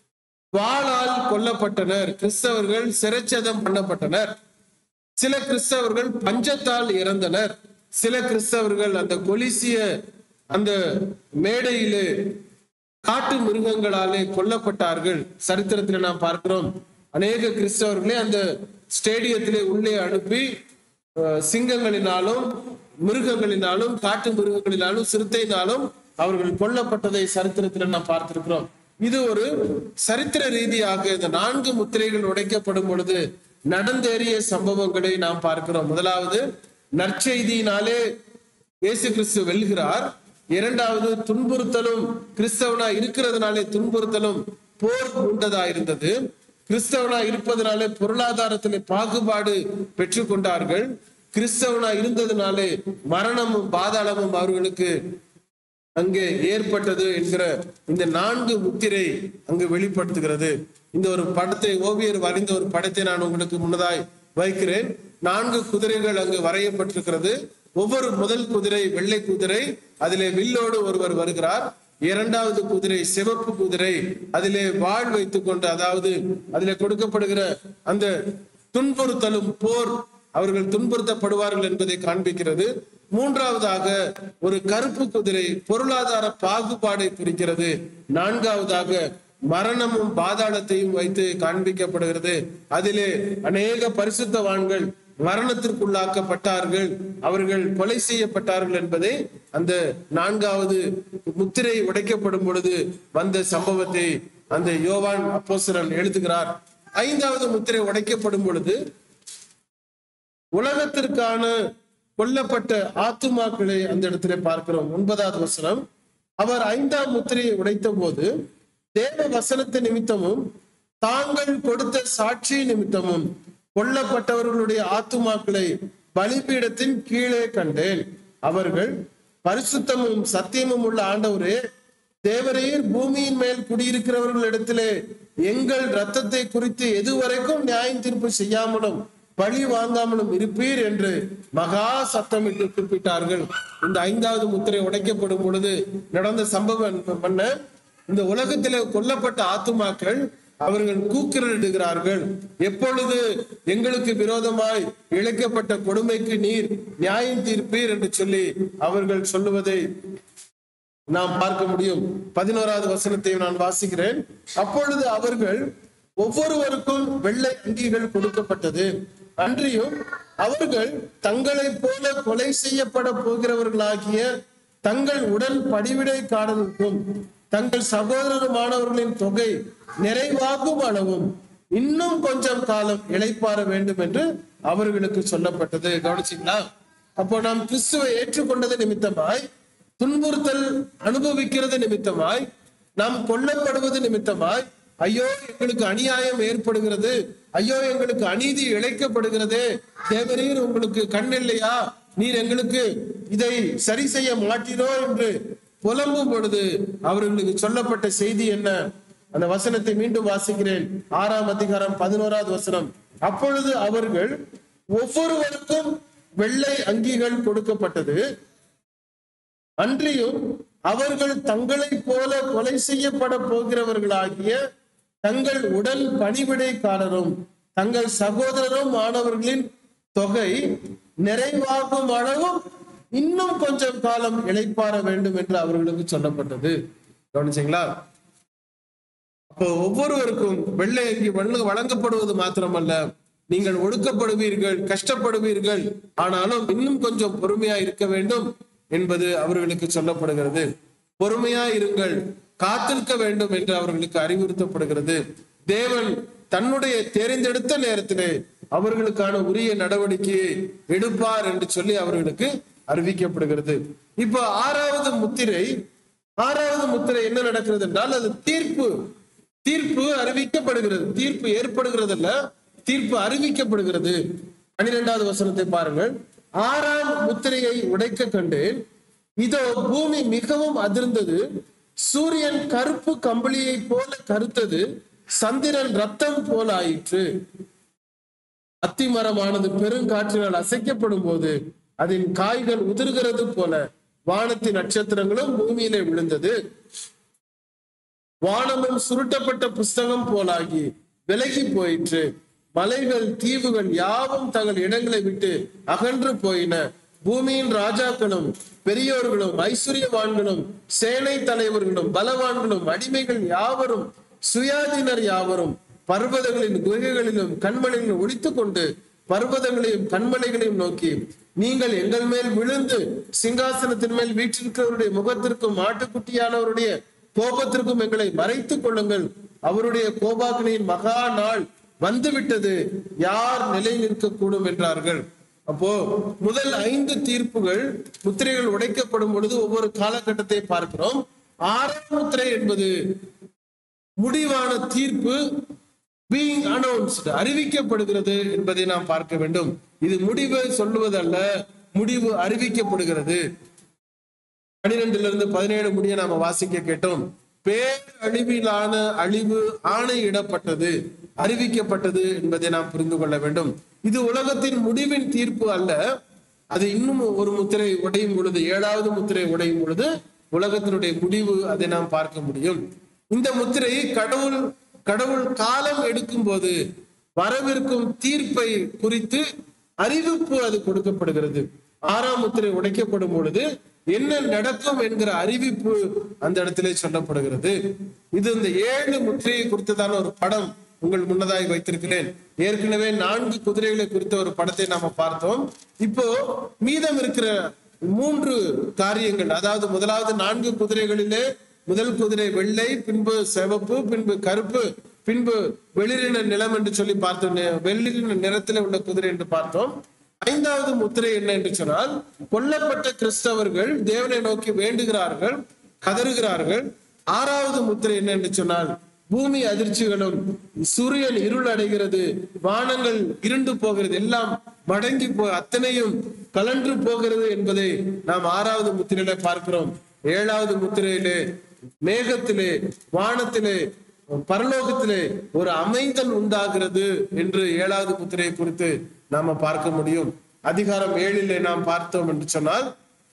வாளால் கொல்லப்பட்டனர் கிறிஸ்தவர்கள் சிறைச்சதம் பண்ணப்பட்டனர் சில கிறிஸ்தவர்கள் பஞ்சத்தால் இறந்தனர் சில கிறிஸ்தவர்கள் அந்த கொலிசிய அந்த மேடையிலே காட்டு மிருகங்களாலே கொல்லப்பட்டார்கள் சரித்திரத்திலே நாம் பார்க்கிறோம் அநேக கிறிஸ்தவர்களே அந்த ஸ்டேடியத்திலே உள்ளே அனுப்பி அஹ், சிங்கங்களினாலும் மிருகங்களினாலும் காட்டு மிருகங்களினாலும் சிறுத்தையினாலும் அவர்கள் கொல்லப்பட்டதை சரித்திரத்தில் நாம் பார்த்திருக்கிறோம் இது ஒரு சரித்திர ரீதியாக இந்த நான்கு முத்திரைகள் உடைக்கப்படும் பொழுது நடந்தேறிய சம்பவங்களை நாம் பார்க்கிறோம் முதலாவது நற்செய்தியினாலே இயேசு கிறிஸ்து வெல்கிறார் இரண்டாவது துன்புறுத்தலும் கிறிஸ்தவனா இருக்கிறதுனாலே துன்புறுத்தலும் போர் உண்டதா இருந்தது கிறிஸ்தவனா இருப்பதனாலே பொருளாதாரத்திலே பாகுபாடு பெற்றுக்கொண்டார்கள் கிறிஸ்தவனா இருந்ததுனாலே மரணமும் பாதாளமும் அவர்களுக்கு அங்கே ஏற்பட்டது என்கிற இந்த நான்கு முத்திரை அங்கு வெளிப்படுத்துகிறது இந்த ஒரு படத்தை ஓவியர் வரைந்த ஒரு படத்தை நான் உங்களுக்கு முன்னதாய் வைக்கிறேன் நான்கு குதிரைகள் அங்கு வரையப்பட்டிருக்கிறது ஒவ்வொரு முதல் குதிரை வெள்ளை குதிரை அதிலே வில்லோடு ஒருவர் வருகிறார் இரண்டாவது குதிரை சிவப்பு குதிரை அதிலே வாழ் வைத்துக் கொண்டு அதாவது அதிலே கொடுக்கப்படுகிற அந்த துன்புறுத்தலும் போர் அவர்கள் துன்புறுத்தப்படுவார்கள் என்பதை காண்பிக்கிறது மூன்றாவதாக ஒரு கருப்பு குதிரை பொருளாதார பாகுபாடை குறிக்கிறது நான்காவதாக மரணமும் பாதாளத்தையும் வைத்து காண்பிக்கப்படுகிறது அதிலே அநேக பரிசுத்தவான்கள் மரணத்திற்குள்ளாக்கப்பட்டார்கள் அவர்கள் கொலை செய்யப்பட்டார்கள் என்பதை அந்த நான்காவது முத்திரை உடைக்கப்படும் பொழுது வந்த சம்பவத்தை அந்த யோவான் அப்போஸ்தலன் எழுதுகிறார் ஐந்தாவது முத்திரை உடைக்கப்படும் பொழுது உலகத்திற்கான கொல்லப்பட்ட ஆத்துமாக்களை அந்த இடத்திலே பார்க்கிறோம் ஒன்பதாவது வசனம் அவர் ஐந்தாம் முத்திரையை உடைத்த போது தேவ வசனத்தை நிமித்தமும் தாங்கள் கொடுத்த சாட்சி நிமித்தமும் கொல்லப்பட்டவர்களுடைய ஆத்துமாக்களை பலிபீடத்தின் கீழே கண்டேன் அவர்கள் பரிசுத்தமும் சத்தியமும் உள்ள ஆண்டவரே தேவரீர் பூமியின் மேல் குடியிருக்கிறவர்களிடத்திலே எங்கள் ரத்தத்தை குறித்து எதுவரைக்கும் நியாயம் தீர்ப்பு செய்யாமலும் பழி வாங்காமலும் இருப்பீர் என்று மகா சத்தமிட்டு குறிப்பிட்டார்கள் இந்த ஐந்தாவது முத்திரை உடைக்கப்படும் பொழுது நடந்த சம்பவம் பண்ண இந்த உலகத்திலே கொல்லப்பட்ட ஆத்துமாக்கள் அவர்கள் கூக்குரலிடுகிறார்கள் எப்பொழுது எங்களுக்கு விரோதமாய் இழைக்கப்பட்ட கொடுமைக்கு நீர் நியாயம் தீர்ப்பீர் என்று சொல்லி அவர்கள் சொல்லுவதை நாம் பார்க்க முடியும் பதினோராவது வசனத்தையும் நான் வாசிக்கிறேன் அப்பொழுது அவர்கள் ஒவ்வொருவருக்கும் வெள்ளை அங்கிகள் கொடுக்கப்பட்டது அன்றியும் அவர்கள் தங்களைப் போல கொலை செய்யப்பட போகிறவர்களாகிய தங்கள் உடன் படிவிடைக்காரருக்கும் தங்கள் சகோதரருமானவர்களின் தொகை நிறைவாகும் அளவும் இன்னும் கொஞ்சம் காலம் இளைப்பாற வேண்டும் என்று அவர்களுக்கு சொல்லப்பட்டது கவனிச்சிங்களா அப்போ நாம் கிறிஸ்துவை ஏற்றுக்கொண்டது நிமித்தமாய் துன்புறுத்தல் அனுபவிக்கிறது நிமித்தமாய் நாம் கொல்லப்படுவது நிமித்தமாய் ஐயோ எங்களுக்கு அநியாயம் ஏற்படுகிறது ஐயோ எங்களுக்கு அநீதி இழைக்கப்படுகிறது தேவரீர் உங்களுக்கு கண் இல்லையா நீர் எங்களுக்கு இதை சரி செய்ய மாட்டீரோ என்று புலம்பும் பொழுது அவர்களுக்கு சொல்லப்பட்ட செய்தி என்ன அந்த வசனத்தை மீண்டும் வாசிக்கிறேன் ஆறாம் அதிகாரம் பதினோராவது வசனம் அப்பொழுது அவர்கள் ஒவ்வொருவருக்கும் வெள்ளை அங்கிகள் கொடுக்கப்பட்டது அன்றியும் அவர்கள் தங்களைப் போல கொலை செய்யப்பட போகிறவர்களாகிய தங்கள் உடல் பணிவிடைக்காரரும் தங்கள் சகோதரரும் மாணவர்களின் தொகை நிறைவாகும் அளவும் இன்னும் கொஞ்சம் காலம் இளைப்பாற வேண்டும் என்று அவர்களுக்கு சொல்லப்பட்டது கவனிச்சீங்களா அப்போ ஒவ்வொருவருக்கும் வெள்ளை அங்கி வழங்க- வழங்கப்படுவது மாத்திரமல்ல நீங்கள் ஒடுக்கப்படுவீர்கள் கஷ்டப்படுவீர்கள் ஆனாலும் இன்னும் கொஞ்சம் பொறுமையா இருக்க வேண்டும் என்பது அவர்களுக்கு சொல்லப்படுகிறது பொறுமையா இருங்கள் காத்திருக்க வேண்டும் என்று அவர்களுக்கு அறிவுறுத்தப்படுகிறது தேவன் தன்னுடைய தேர்ந்தெடுத்த நேரத்திலே அவர்களுக்கான உரிய நடவடிக்கையை எடுப்பார் என்று சொல்லி அவர்களுக்கு அறிவிக்கப்படுகிறது இப்போ ஆறாவது முத்திரை ஆறாவது முத்திரை என்ன நடக்கிறது என்றால் அது தீர்ப்பு தீர்ப்பு அறிவிக்கப்படுகிறது தீர்ப்பு ஏற்படுகிறதல்ல தீர்ப்பு அறிவிக்கப்படுகிறது பன்னிரெண்டாவது வசனத்தை பாருங்கள் ஆறாம் முத்திரையை உடைக்க கண்டேன் இதோ பூமி மிகவும் அதிர்ந்தது சூரியன் கருப்பு கம்பளியை போல கருத்தது சந்திரன் ரத்தம் போல ஆயிற்று அத்திமரமானது பெருங்காற்றினால் அசைக்கப்படும் போது அதன் காய்கள் உதிர்கிறது போல வானத்தின் நட்சத்திரங்களும் பூமியிலே விழுந்தது வானமும் சுருட்டப்பட்ட புஸ்தகம் போலாகி விலகி போயிற்று மலைகள் தீவுகள் யாவும் தங்கள் இடங்களை விட்டு அகன்று போயின பூமியின் ராஜாக்களும் பெரியோர்களும் ஐஸ்வர்யவான்களும் சேனை தலைவர்களும் பலவான்களும் அடிமைகள் யாவரும் சுயாதீனர் யாவரும் பர்வதங்களின் குகைகளிலும் கண்மலைகளிலும் ஒளித்துக் கொண்டு பர்வதங்களையும் கண்மலைகளையும் நோக்கி நீங்கள் எங்கள் மேல் விழுந்து சிங்காசனத்தின் மேல் வீற்றிருக்கிறவருடைய முகத்திற்கும் ஆட்டுக்குட்டியானவருடைய கோபத்திற்கும் எங்களை மறைத்துக் கொள்ளுங்கள் அவருடைய கோபாக்னியின் மகா நாள் வந்துவிட்டது யார் நிலை நிற்கக்கூடும் என்றார்கள் அப்போ முதல் ஐந்து தீர்ப்புகள் முத்திரைகள் உடைக்கப்படும் பொழுது ஒவ்வொரு காலகட்டத்தை பார்க்கிறோம் ஆறாம் முத்திரை என்பது முடிவான தீர்ப்பு பீயிங் அனௌன்ஸ்டு அறிவிக்கப்படுகிறது என்பதை நாம் பார்க்க வேண்டும் இது முடிவை சொல்லுவதல்ல முடிவு அறிவிக்கப்படுகிறது பனிரெண்டுல இருந்து பதினேழு முடிய நாம வாசிக்க கேட்டோம் பேரழிவிலான அழிவு ஆணையிடப்பட்டது அறிவிக்கப்பட்டது என்பதை நாம் புரிந்து கொள்ள வேண்டும் இது உலகத்தின் முடிவின் தீர்ப்பு அல்ல அது இன்னும் ஒரு முத்திரை உடையும் பொழுது ஏழாவது முத்திரை உடையும் பொழுது உலகத்தினுடைய முடிவு அதை நாம் பார்க்க முடியும் இந்த முத்திரை கடவுள் கடவுள் காலம் எடுக்கும் போது வரவிருக்கும் தீர்ப்பை குறித்து அறிவிப்பு அது கொடுக்கப்படுகிறது ஆறாம் முத்திரை உடைக்கப்படும் பொழுது என்ன நடக்கும் என்கிற அறிவிப்பு அந்த இடத்திலே சொல்லப்படுகிறது இது இந்த ஏழு முத்திரையை குறித்ததான ஒரு படம் உங்கள் முன்னதாய் வைத்திருக்கிறேன் ஏற்கனவே நான்கு குதிரைகளை குறித்த ஒரு படத்தை நாம பார்த்தோம் இப்போ மீதம் இருக்கிற மூன்று காரியங்கள் அதாவது முதலாவது நான்கு குதிரைகளிலே முதல் குதிரை வெள்ளை பின்பு சிவப்பு பின்பு கருப்பு பின்பு வெளிரின நிலம் என்று சொல்லி பார்த்தோம் நெ- வெளிரின நிறத்திலே உள்ள குதிரை என்று பார்த்தோம் ஐந்தாவது முத்திரை என்ன என்று சொன்னால் கொல்லப்பட்ட கிறிஸ்தவர்கள் தேவனை நோக்கி வேண்டுகிறார்கள் கதறுகிறார்கள் ஆறாவது முத்திரை என்ன என்று சொன்னால் பூமி அதிர்ச்சிகளும் சூரியன் இருள் அடைகிறது வானங்கள் இருண்டு போகிறது எல்லாம் மடங்கி போ அத்தனையும் கலன்று போகிறது என்பதை நாம் ஆறாவது முத்திரையில பார்க்கிறோம் ஏழாவது முத்திரையிலே மேகத்திலே வானத்திலே பரலோகத்திலே ஒரு அமைதல் உண்டாகிறது என்று ஏழாவது முத்திரையை குறித்து நாம பார்க்க முடியும் அதிகாரம் ஏழிலே நாம் பார்த்தோம் என்று சொன்னால்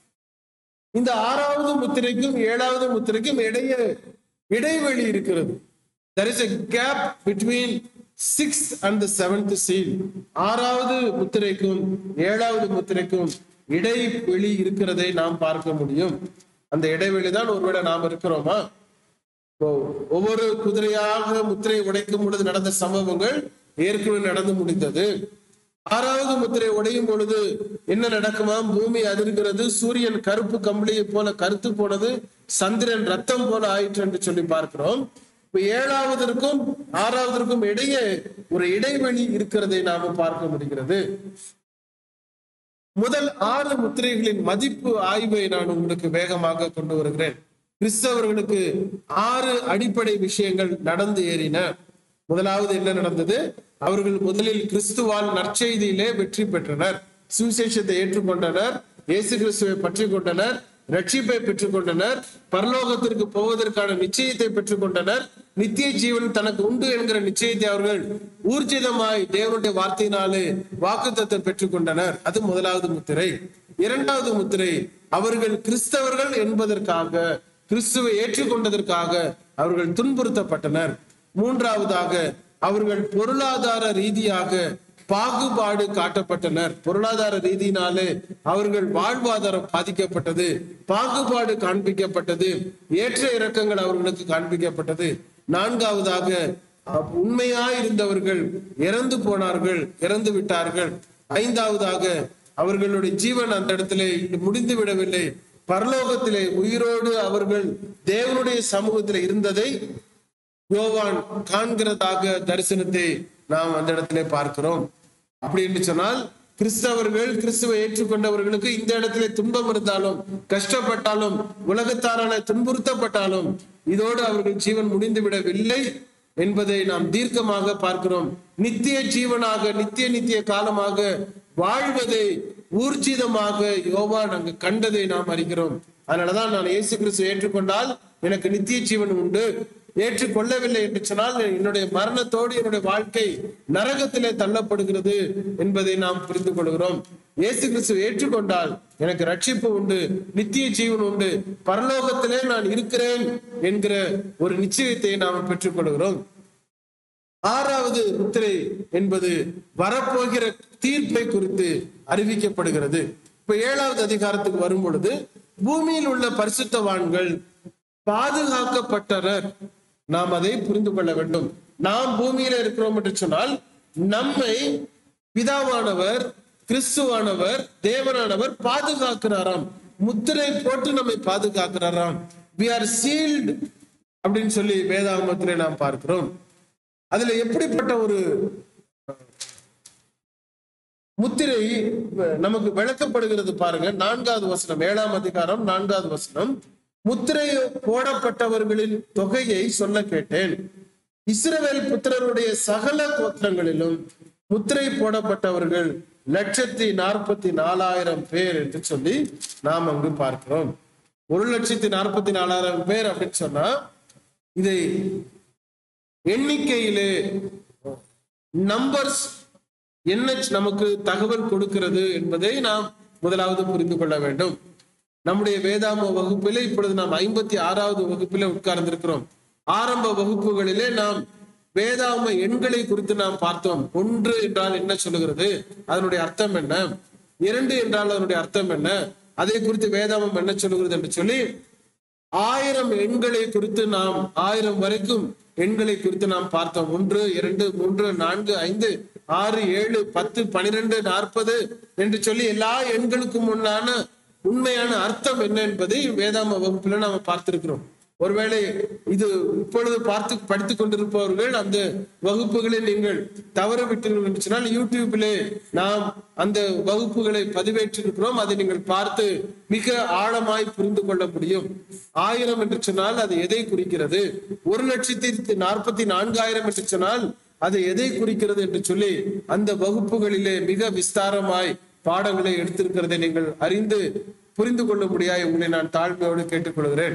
இந்த ஆறாவது முத்திரைக்கும் ஏழாவது முத்திரைக்கும் இடையே இடைவெளி இருக்கிறது there is a gap between sixth and the seventh seal ஆறாவது முத்திரைக்கும் ஏழாவது முத்திரைக்கும் இடைவெளி இருக்கிறதை நாம் பார்க்க முடியும் அந்த இடைவெளி தான் ஒருவேளை நாம் இருக்கிறோமா இப்போ ஒவ்வொரு குதிரையாக முத்திரை உடைக்கும் பொழுது நடந்த சம்பவங்கள் ஏற்கனவே நடந்து முடிந்தது ஆறாவது முத்திரை உடையும் பொழுது என்ன நடக்குமாம் பூமி அதிர்கிறது சூரியன் கருப்பு கம்பளியை போல கருத்து போனது சந்திரன் ரத்தம் போல ஆயிற்று என்று சொல்லி பார்க்கிறோம் இப்ப ஏழாவதற்கும் ஆறாவதற்கும் இடையே ஒரு இடைவெளி இருக்கிறதை நாம பார்க்க முடிகிறது முதல் ஆறு முத்திரைகளின் மதிப்பு ஆய்வை நான் உங்களுக்கு வேகமாக கொண்டு வருகிறேன் கிறிஸ்தவர்களுக்கு ஆறு அடிப்படை விஷயங்கள் நடந்து ஏறின முதலாவது என்ன நடந்தது அவர்கள் முதலில் கிறிஸ்துவால் நற்செய்தியிலே வெற்றி பெற்றனர் சுவிசேஷத்தை ஏற்றுக்கொண்டனர் இயேசு கிறிஸ்துவை பற்றி கொண்டனர் ரட்சிப்பை பெற்றுக் கொண்டனர் பரலோகத்திற்கு போவதற்கான நிச்சயத்தை பெற்றுக் கொண்டனர் நித்திய ஜீவன் தனக்கு உண்டு என்கிற நிச்சயத்தை அவர்கள் ஊர்ஜிதமாய் தேவனுடைய வார்த்தையினாலே வாக்குத்தத்தம் பெற்றுக் கொண்டனர் அது முதலாவது முத்திரை இரண்டாவது முத்திரை அவர்கள் கிறிஸ்தவர்கள் என்பதற்காக கிறிஸ்துவை ஏற்றுக்கொண்டதற்காக அவர்கள் துன்புறுத்தப்பட்டனர் மூன்றாவதாக அவர்கள் பொருளாதார ரீதியாக பாகுபாடு காட்டப்பட்டனர் பொருளாதார ரீதியினாலே அவர்கள் வாழ்வாதாரம் பாதிக்கப்பட்டது பாகுபாடு காண்பிக்கப்பட்டது ஏற்ற இறக்கங்கள் அவர்களுக்கு காண்பிக்கப்பட்டது நான்காவதாக உண்மையாய் இருந்தவர்கள் இறந்து போனார்கள் இறந்து விட்டார்கள் ஐந்தாவதாக அவர்களுடைய ஜீவன் அந்த இடத்திலே முடிந்து விடவில்லை பரலோகத்திலே உயிரோடு அவர்கள் தேவனுடைய சமூகத்திலே இருந்ததை யோவான் காண்கிறதாக தரிசனத்தை நாம் அந்த இடத்திலே பார்க்கிறோம் அப்படி என்று சொன்னால் கிறிஸ்தவர்கள் கிறிஸ்துவை ஏற்றுக்கொண்டவர்களுக்கு இந்த இடத்திலே துன்பம் இருந்தாலும் கஷ்டப்பட்டாலும் உலகத்தாரான துன்புறுத்தப்பட்டாலும் இதோடு அவர்கள் ஜீவன் முடிந்து விடவில்லை என்பதை நாம் தீர்க்கமாக பார்க்கிறோம் நித்திய ஜீவனாக நித்திய நித்திய காலமாக வாழ்வதை ஊர்ஜிதமாக யோவான் அங்கு கண்டதை நாம் அறிகிறோம் அதனாலதான் நான் இயேசு கிறிஸ்து ஏற்றுக்கொண்டால் எனக்கு நித்திய ஜீவன் உண்டு ஏற்றுக்கொள்ளவில்லை என்று சொன்னால் என்னுடைய மரணத்தோடு என்னுடைய வாழ்க்கை நரகத்திலே தள்ளப்படுகிறது என்பதை நாம் புரிந்து கொள்கிறோம் இயேசு கிறிஸ்து ஏற்றுக்கொண்டால் எனக்கு ரட்சிப்பு உண்டு நித்திய ஜீவன் உண்டு பரலோகத்திலே நான் இருக்கிறேன் என்கிற ஒரு நிச்சயத்தை நாம் பெற்றுக்கொள்கிறோம் ஆறாவது முத்திரை என்பது வரப்போகிற தீர்ப்பை குறித்து அறிவிக்கப்படுகிறது இப்ப ஏழாவது அதிகாரத்துக்கு வரும் பொழுது பூமியில் உள்ள பரிசுத்தவான்கள் பாதுகாக்கப்பட்டனர் நாம் அதை புரிந்து கொள்ள வேண்டும் நாம் பூமியில இருக்கிறோம் என்று சொன்னால் நம்மை பிதாவானவர் கிறிஸ்துவானவர் தேவனானவர் பாதுகாக்கிறாராம் முத்திரை போட்டு நம்மை பாதுகாக்கிறாராம் வி ஆர் சீல்டு அப்படின்னு சொல்லி வேதாகமத்திலே நாம் பார்க்கிறோம் அதுல எப்படிப்பட்ட ஒரு முத்திரை நமக்கு விளக்கப்படுகிறது பாருங்க நான்காவது வசனம் ஏழாம் அதிகாரம் நான்காவது வசனம் முத்திரை போடப்பட்டவர்களின் தொகையை சொல்ல கேட்டேன் இஸ்ரவேல் புத்திரருடைய சகல கோத்திரங்களிலும் முத்திரை போடப்பட்டவர்கள் லட்சத்தி நாற்பத்தி நாலாயிரம் பேர் என்று சொல்லி நாம் அங்கு பார்க்கிறோம் ஒரு லட்சத்தி நாற்பத்தி நாலாயிரம் பேர் அப்படின்னு சொன்னா இதை எண்ணிக்கையிலே நம்பர்ஸ் என்ன நமக்கு தகவல் கொடுக்கிறது என்பதை நாம் முதலாவது புரிந்து கொள்ள வேண்டும் நம்முடைய வேதாம வகுப்பிலே இப்பொழுது நாம் ஐம்பத்தி ஆறாவது வகுப்பிலே உட்கார்ந்திருக்கிறோம் ஆரம்ப வகுப்புகளிலே நாம் வேதாம எண்களை குறித்து நாம் பார்த்தோம் ஒன்று என்றால் என்ன சொல்லுகிறது அதனுடைய அர்த்தம் என்ன இரண்டு என்றால் அதனுடைய அர்த்தம் என்ன அதை குறித்து வேதாமம் என்ன சொல்லுகிறது என்று சொல்லி ஆயிரம் எண்களை குறித்து நாம் ஆயிரம் வரைக்கும் எண்களை குறித்து நாம் பார்த்தோம் ஒன்று இரண்டு மூன்று நான்கு ஐந்து ஆறு ஏழு பத்து பனிரெண்டு நாற்பது என்று சொல்லி எல்லா எண்களுக்கும் முன்னான உண்மையான அர்த்தம் என்ன என்பதை வேதாம வகுப்புல நாம பார்த்திருக்கிறோம் ஒருவேளை இது இப்பொழுது பார்த்து படித்துக் கொண்டிருப்பவர்கள் அந்த வகுப்புகளை நீங்கள் தவற விட்டீர்கள் என்று சொன்னால் யூடியூபிலே நாம் அந்த வகுப்புகளை பதிவேற்றிருக்கிறோம் அதை நீங்கள் பார்த்து மிக ஆழமாய் புரிந்து கொள்ள முடியும் ஆயிரம் என்று சொன்னால் அது எதை குறிக்கிறது ஒரு லட்சத்தி நாற்பத்தி நான்காயிரம் என்று சொன்னால் அது எதை குறிக்கிறது என்று சொல்லி அந்த வகுப்புகளிலே மிக விஸ்தாரமாய் பாடங்களை எடுத்திருக்கிறதை நீங்கள் அறிந்து புரிந்து கொள்ள முடியாது உங்களை நான் தாழ்மையோடு கேட்டுக்கொள்கிறேன்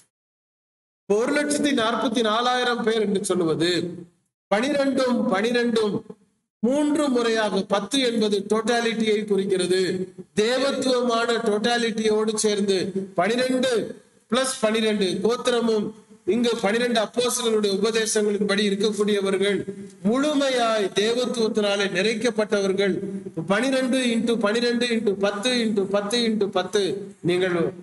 ஒரு லட்சத்தி நாற்பத்தி நாலாயிரம் பேர் என்று சொல்லுவது பனிரெண்டும் பனிரெண்டும் மூன்று முறையாக பத்து என்பது டோட்டாலிட்டியை குறிக்கிறது தேவத்துவமான டோட்டாலிட்டியோடு சேர்ந்து பனிரெண்டு பிளஸ் பனிரெண்டு கோத்திரமும் இங்கு பனிரெண்டு அப்போசர்களுடைய உபதேசங்களின்படி இருக்கக்கூடியவர்கள் முழுமையாய் தேவத்துவத்தினாலே நிறைக்கப்பட்டவர்கள் பனிரெண்டு இன்ட்டு பனிரெண்டு இன்ட்டு பத்து இன்ட்டு பத்து இன்ட்டு பத்து நீங்கள்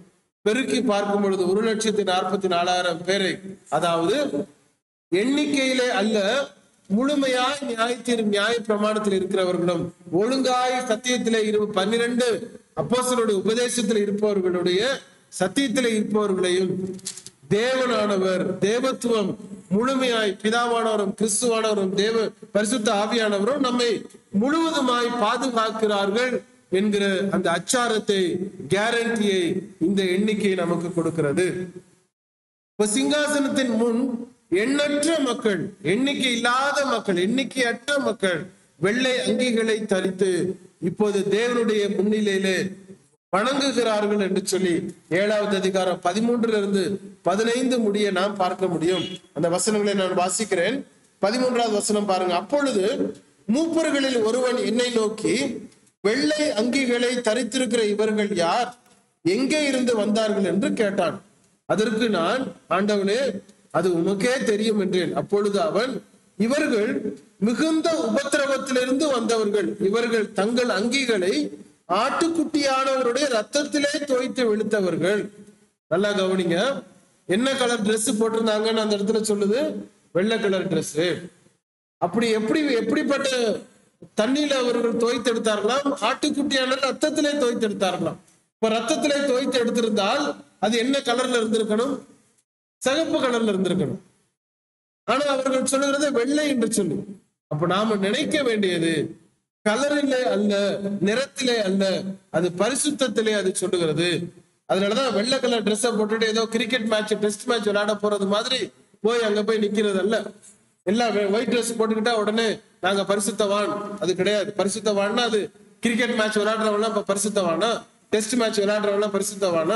பெருக்கி பார்க்கும் பொழுது ஒரு லட்சத்தி நாற்பத்தி நாலாயிரம் பேரை அதாவது எண்ணிக்கையிலே அல்ல முழுமையாய் நியாயத்தீர் நியாய பிரமாணத்தில் இருக்கிறவர்களும் ஒழுங்காய் சத்தியத்திலே இரு பன்னிரண்டு அப்போஸ்தலருடைய உபதேசத்தில் இருப்பவர்களுடைய சத்தியத்திலே இருப்பவர்களையும் தேவனானவர் தேவத்துவம் முழுமையாய் பிதாவானவரும் கிறிஸ்துவானவரும் தேவ பரிசுத்த ஆவியானவரும் நம்மை முழுவதுமாய் பாதுகாக்கிறார்கள் என்கிற அந்த அச்சாரத்தை கேரண்டியை இந்த எண்ணிக்கை நமக்கு கொடுக்கிறது இப்ப சிங்காசனத்தின் முன் எண்ணற்ற மக்கள் எண்ணிக்கை இல்லாத மக்கள் எண்ணிக்கையற்ற மக்கள் வெள்ளை அங்கிகளை தரித்து இப்போது தேவனுடைய முன்னிலையிலே வணங்குகிறார்கள் என்று சொல்லி ஏழாவது அதிகாரம் பதிமூன்றுல இருந்து பதினைந்து முடிய நாம் பார்க்க முடியும் அந்த வசனங்களை நான் வாசிக்கிறேன் பதிமூன்றாவது வசனம் பாருங்க அப்பொழுது மூப்பர்களில் ஒருவன் என்னை நோக்கி வெள்ளை அங்கிகளை தரித்திருக்கிற இவர்கள் யார் எங்கே இருந்து வந்தார்கள் என்று கேட்டான் அதற்கு நான் ஆண்டவனே அது உமக்கே தெரியும் என்றேன் அப்பொழுது அவன் இவர்கள் மிகுந்த உபத்திரவத்திலிருந்து வந்தவர்கள் இவர்கள் தங்கள் அங்கிகளை ஆட்டுக்குட்டியானவருடைய ரத்தத்திலே தோய்த்து வெளுத்தவர்கள் நல்லா கவனிங்க என்ன கலர் Dress போட்டிருந்தாங்கன்னு அந்த இடத்துல சொல்லுது வெள்ளை கலர் Dress அப்படி எப்படி எப்படிப்பட்ட தண்ணியில அவர்கள் தோய்த்தெடுத்தார்களாம் ஆட்டுக்குட்டியான ரத்தத்திலே தோய்த்தெடுத்தார்களாம் இப்ப ரத்தத்திலே தோய்த்து எடுத்திருந்தால் அது என்ன கலர்ல இருந்திருக்கணும் சிகப்பு கலர்ல இருந்திருக்கணும் ஆனா அவர்கள் சொல்லுகிறது வெள்ளை என்று சொல்லி அப்ப நாம நினைக்க வேண்டியது கலரிலே அல்ல நிறத்திலே அல்ல அது பரிசுத்தத்திலே அது சொல்லுகிறது அதனாலதான் வெள்ளை கலர் ட்ரெஸ்ஸை போட்டுட்டு ஏதோ கிரிக்கெட் மேட்ச் டெஸ்ட் மேட்ச் விளையாட போறது மாதிரி போய் அங்க போய் நிக்கிறது அல்ல எல்லாம் ஒயிட் ட்ரெஸ் போட்டுக்கிட்டா உடனே நாங்க பரிசுத்தவான் அது கிடையாது பரிசுத்தவான்னா அது கிரிக்கெட் மேட்ச் விளையாடுறவங்க இப்ப பரிசுத்தவானா டெஸ்ட் மேட்ச் விளையாடுறவங்க பரிசுத்தவானா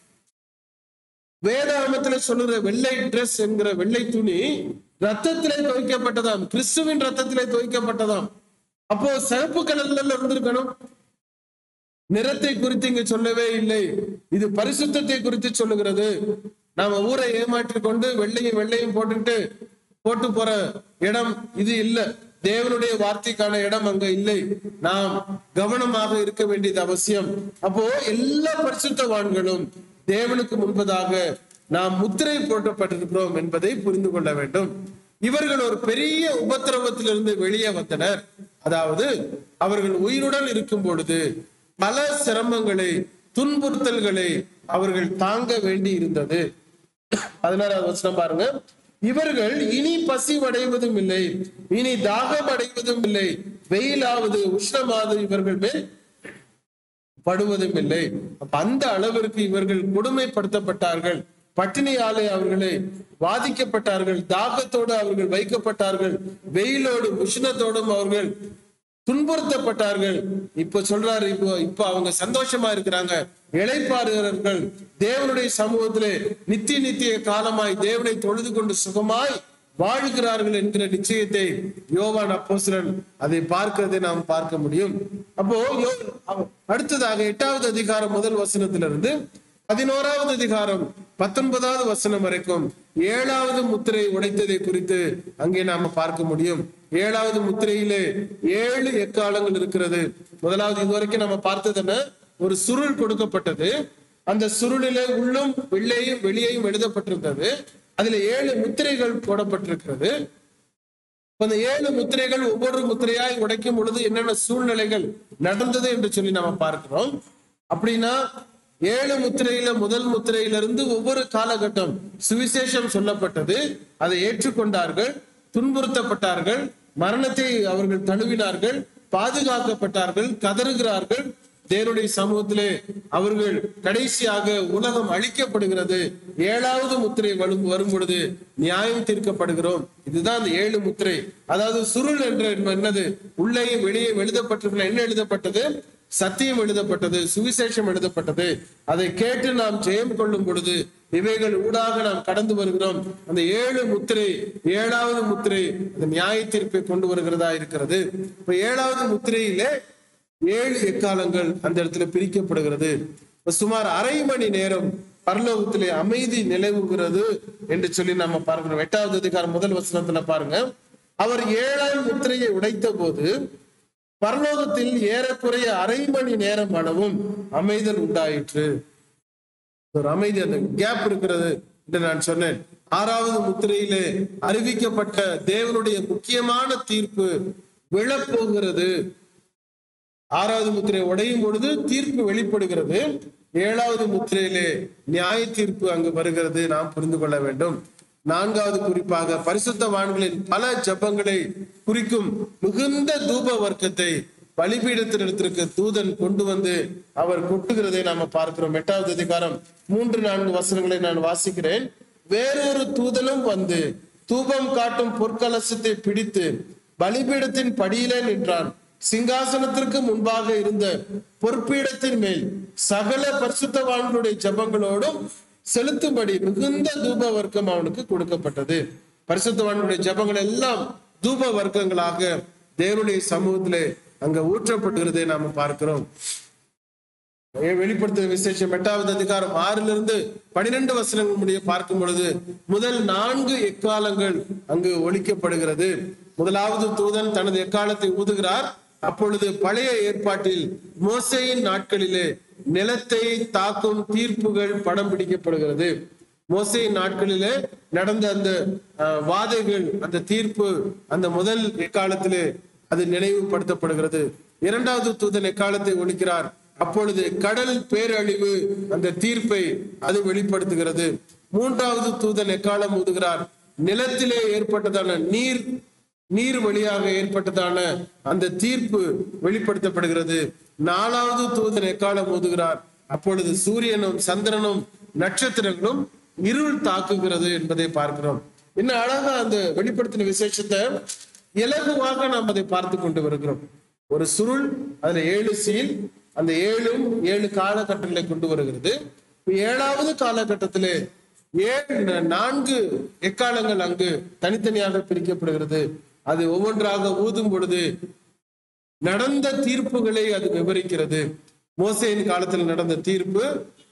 வேதாகமத்துல சொல்லுற வெள்ளை Dress என்கிற வெள்ளை துணி ரத்தத்திலே துவைக்கப்பட்டதாம் கிறிஸ்துவின் ரத்தத்திலே துவைக்கப்பட்டதாம் அப்போ சிவப்பு கலர்ல இருந்திருக்கணும் நிறத்தை குறித்து இங்க சொல்லவே இல்லை இது பரிசுத்தத்தை குறித்து சொல்லுகிறது நாம ஊரை ஏமாற்றி கொண்டு வெள்ளையும் வெள்ளையும் போட்டுக்கிட்டு போட்டு போற இடம் இது இல்ல தேவனுடைய வார்த்தைக்கான இடம் அங்க இல்லை நாம் கவனமாக இருக்க வேண்டியது அவசியம் அப்போ எல்லா பரிசுத்தவான்களும் தேவனுக்கு முன்பதாக நாம் முத்திரை போட்டப்பட்டிருக்கிறோம் என்பதை புரிந்து கொள்ள வேண்டும் இவர்கள் ஒரு பெரிய உபத்திரவத்திலிருந்து வெளியே வந்தனர் அதாவது அவர்கள் உயிருடன் இருக்கும் பொழுது பல சிரமங்களை துன்புறுத்தல்களை அவர்கள் தாங்க வேண்டி இருந்தது பதினாறாவது வசனம் பாருங்க இவர்கள் இனி பசிவடைவதும் இல்லை இனி தாகம் அடைவதும் இல்லை வெயிலாவது உஷ்ணமாவது இவர்கள் மேல் படுவதும் இல்லை அப்ப அந்த அளவிற்கு இவர்கள் கொடுமைப்படுத்தப்பட்டார்கள் பட்டினியாலே அவர்களை வாதிக்கப்பட்டார்கள் தாகத்தோடு அவர்கள் வைக்கப்பட்டார்கள் வெயிலோடு உஷ்ணத்தோடும் அவர்கள் துன்புறுத்தப்பட்டார்கள் இப்ப சொல்றாரு இப்போ இப்ப அவங்க சந்தோஷமா இருக்கிறாங்க இளைப்பாறுகிறார்கள் தேவனுடைய சமூகத்திலே நித்திய நித்திய காலமாய் தேவனை தொழுது கொண்டு சுகமாய் வாழ்கிறார்கள் என்கிற நிச்சயத்தை யோவான் அப்போஸ்தலன் அதை பார்க்கிறதை நாம் பார்க்க முடியும் அப்போ யோ- அவ- அடுத்ததாக எட்டாவது அதிகாரம் முதல் வசனத்திலிருந்து பதினோராவது அதிகாரம் பத்தொன்பதாவது வசனம் வரைக்கும் ஏழாவது முத்திரை உடைத்ததை குறித்து அங்கே நாம பார்க்க முடியும் ஏழாவது முத்திரையிலே ஏழு எக்காலங்கள் இருக்கிறது முதலாவது இதுவரைக்கும் நம்ம பார்த்தது என்ன ஒரு சுருள் கொடுக்கப்பட்டது அந்த சுருளிலே உள்ளும் வெள்ளையும் வெளியையும் எழுதப்பட்டிருந்தது அதுல ஏழு முத்திரைகள் போடப்பட்டிருக்கிறது இப்ப அந்த ஏழு முத்திரைகள் ஒவ்வொரு முத்திரையாய் உடைக்கும் பொழுது என்னென்ன சூழ்நிலைகள் நடந்தது என்று சொல்லி நாம பார்க்கிறோம் அப்படின்னா ஏழு முத்திரையில முதல் முத்திரையிலிருந்து ஒவ்வொரு காலகட்டம் சுவிசேஷம் சொல்லப்பட்டது அதை ஏற்றுக்கொண்டார்கள் துன்புறுத்தப்பட்டார்கள் மரணத்தை அவர்கள் தழுவினார்கள் பாதுகாக்கப்பட்டார்கள் கதறுகிறார்கள் தேவனுடைய சமூகத்திலே அவர்கள் கடைசியாக உலகம் அழிக்கப்படுகிறது ஏழாவது முத்திரை வரும் வரும் பொழுது நியாயம் தீர்க்கப்படுகிறோம் இதுதான் அந்த ஏழு முத்திரை அதாவது சுருள் என்ற என்னது உள்ளேயும் வெளியே எழுதப்பட்டிருக்கிற என்ன எழுதப்பட்டது சத்தியம் எழுதப்பட்டது சுவிசேஷம் எழுதப்பட்டது அதை கேட்டு நாம் ஜெயம் கொள்ளும் பொழுது இவைகள் ஊடாக நாம் கடந்து வருகிறோம் அந்த ஏழு முத்திரை ஏழாவது முத்திரை அந்த நியாய தீர்ப்பை கொண்டு வருகிறதா இருக்கிறது இப்ப ஏழாவது முத்திரையிலே ஏழு எக்காலங்கள் அந்த இடத்துல பிரிக்கப்படுகிறது இப்ப சுமார் அரை மணி நேரம் பரலோகத்திலே அமைதி நிலவுகிறது என்று சொல்லி நம்ம பார்க்கிறோம் எட்டாவது அதிகாரம் முதல் வசனத்துல பாருங்க அவர் ஏழாம் முத்திரையை உடைத்த போது பரலோகத்தில் ஏறக்குறைய அரை மணி நேரம் அளவும் அமைதல் உண்டாயிற்று ஒரு அமைதி அந்த கேப் இருக்கிறது என்று நான் சொன்னேன் ஆறாவது முத்திரையிலே அறிவிக்கப்பட்ட தேவனுடைய முக்கியமான தீர்ப்பு விழப்போகிறது ஆறாவது முத்திரை உடையும் பொழுது தீர்ப்பு வெளிப்படுகிறது ஏழாவது முத்திரையிலே நியாய தீர்ப்பு அங்கு வருகிறது நாம் புரிந்து கொள்ள வேண்டும் நான்காவது குறிப்பாக பரிசுத்தவான்களின் பல ஜபங்களை குறிக்கும் மிகுந்த தூப வர்க்கத்தை பலிபீடத்தினிடத்திற்கு தூதன் கொண்டு வந்து அவர் கொட்டுகிறதை நாம பார்க்கிறோம் எட்டாவது அதிகாரம் மூன்று நான்கு வசனங்களை நான் வாசிக்கிறேன் வேறொரு தூதனும் வந்து தூபம் காட்டும் பொற்கலசத்தை பிடித்து பலிபீடத்தின் படியிலே நின்றான் சிங்காசனத்திற்கு முன்பாக இருந்த பொற்பீடத்தின் மேல் சகல பரிசுத்தவான்களுடைய ஜபங்களோடும் செலுத்தும்படி மிகுந்த தூப வர்க்கம் அவனுக்கு கொடுக்கப்பட்டது பரிசுத்தவான்களுடைய ஜபங்கள் எல்லாம் தூப வர்க்கங்களாக தேவனுடைய சமூகத்திலே அங்க ஊற்றப்படுகிறதை நாம பார்க்கிறோம் வெளிப்படுத்தும் விசேஷம் எட்டாவது அதிகாரம் ஆறிலிருந்து பனிரெண்டு வசனங்கள் முடிய பார்க்கும் பொழுது முதல் நான்கு எக்காலங்கள் அங்கு ஒழிக்கப்படுகிறது முதலாவது தூதன் தனது எக்காலத்தை ஊதுகிறார் அப்பொழுது பழைய ஏற்பாட்டில் மோசையின் நாட்களிலே நிலத்தை தாக்கும் தீர்ப்புகள் படம் பிடிக்கப்படுகிறது மோசையின் நாட்களிலே நடந்த அந்த அஹ், வாதைகள் அந்த தீர்ப்பு அந்த முதல் எக்காலத்திலே அது நினைவுபடுத்தப்படுகிறது இரண்டாவது தூதன் எக்காலத்தை ஒழிக்கிறார் அப்பொழுது கடல் பேரழிவு அந்த தீர்ப்பை அது வெளிப்படுத்துகிறது மூன்றாவது தூதன் எக்காலம் ஊதுகிறார் நிலத்திலே ஏற்பட்டதான நீர் நீர் வழியாக ஏற்பட்டதான அந்த தீர்ப்பு வெளிப்படுத்தப்படுகிறது நாலாவது தூதன் எக்காலம் ஊதுகிறார் அப்பொழுது சூரியனும் சந்திரனும் நட்சத்திரங்களும் இருள் தாக்குகிறது என்பதை பார்க்கிறோம் இன்னும் அழகா அந்த வெளிப்படுத்தின விசேஷத்தை இலகுவாக நாம் அதை பார்த்து கொண்டு வருகிறோம் ஒரு சுருள் அதுல ஏழு சீல் அந்த ஏழும் ஏழு காலகட்டங்களை கொண்டு வருகிறது இப்ப ஏழாவது காலகட்டத்திலே ஏழு நான்கு எக்காலங்கள் அங்கு தனித்தனியாக பிரிக்கப்படுகிறது அது ஒவ்வொன்றாக ஊதும் பொழுது நடந்த தீர்ப்புகளை அது விவரிக்கிறது மோசையின் காலத்தில் நடந்த தீர்ப்பு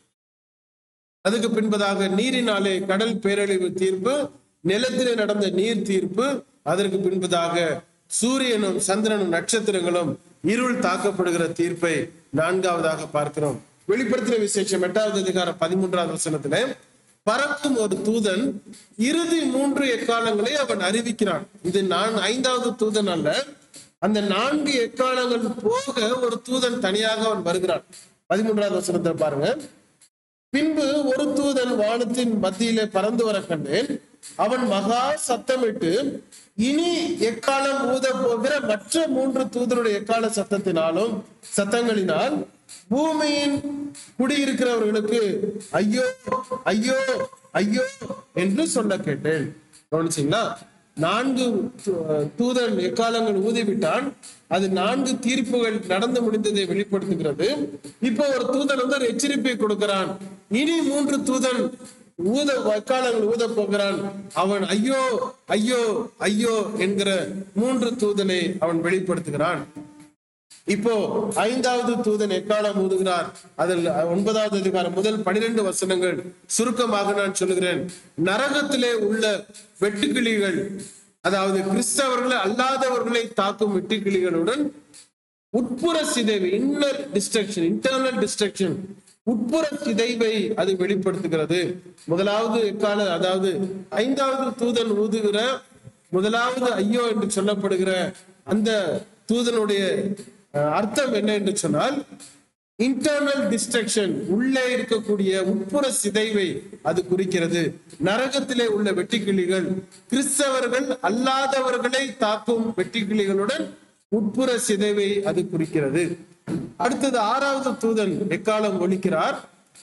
அதுக்கு பின்பதாக நீரினாலே கடல் பேரழிவு தீர்ப்பு நிலத்திலே நடந்த நீர் தீர்ப்பு அதற்கு பின்பதாக சூரியனும் சந்திரனும் நட்சத்திரங்களும் இருள் தாக்கப்படுகிற தீர்ப்பை நான்காவதாக பார்க்கிறோம் வெளிப்படுத்தின விசேஷம் எட்டாவது அதிகாரம் பதிமூன்றாவது வசனத்திலே பறக்கும் ஒரு தூதன் இறுதி மூன்று எக்காலங்களை அவன் அறிவிக்கிறான் இது நான் ஐந்தாவது தூதன் அல்ல அந்த நான்கு எக்காலங்கள் போக ஒரு தூதன் தனியாக அவன் வருகிறான் பதிமூன்றாவது வசனத்தை பாருங்க பின்பு ஒரு தூதன் வானத்தின் மத்தியிலே பறந்து வர கண்டேன் அவன் மகா சத்தமிட்டு இனி எக்காலம் ஊத போகிற மற்ற மூன்று தூதருடைய எக்கால சத்தத்தினாலும் சத்தங்களினால் பூமியின் குடியிருக்கிறவர்களுக்கு ஐயோ ஐயோ ஐயோ என்று சொல்ல கேட்டேன் கவனிச்சீங்களா நான்கு தூ- தூதன் எக்காலங்கள் ஊதிவிட்டான் அது நான்கு தீர்ப்புகள் நடந்து முடிந்ததை வெளிப்படுத்துகிறது இப்போ ஒரு தூதன் வந்து ஒரு எச்சரிப்பை கொடுக்கிறான் இனி மூன்று தூதன் ஊத எக்காலங்கள் ஊத போகிறான் அவன் ஐயோ ஐயோ ஐயோ என்கிற மூன்று தூதனை அவன் வெளிப்படுத்துகிறான் இப்போ ஐந்தாவது தூதன் எக்காலம் ஊதுகிறார் அதில் ஒன்பதாவது அதிகாரம் முதல் பனிரெண்டு வசனங்கள் சுருக்கமாக நான் சொல்லுகிறேன் நரகத்திலே உள்ள வெட்டுக்கிளிகள் அதாவது கிறிஸ்தவர்களை அல்லாதவர்களை தாக்கும் வெட்டுக்கிளிகளுடன் உட்புற சிதைவு இன்னர் டிஸ்ட்ரக்ஷன் இன்டர்னல் டிஸ்ட்ரக்ஷன் உட்புற சிதைவை அது வெளிப்படுத்துகிறது முதலாவது எக்கால அதாவது ஐந்தாவது தூதன் ஊதுகிற முதலாவது ஐயோ என்று சொல்லப்படுகிற அந்த தூதனுடைய அஹ், அர்த்தம் என்ன என்று சொன்னால் இன்டர்னல் டிஸ்ட்ரக்ஷன் உள்ளே இருக்கக்கூடிய உட்புற சிதைவை அது குறிக்கிறது நரகத்திலே உள்ள வெட்டுக்கிளிகள் கிறிஸ்தவர்கள் அல்லாதவர்களை தாக்கும் வெட்டுக்கிளிகளுடன் உட்புற சிதைவை அது குறிக்கிறது அடுத்தது ஆறாவது தூதன் எக்காலம் ஒலிக்கிறார்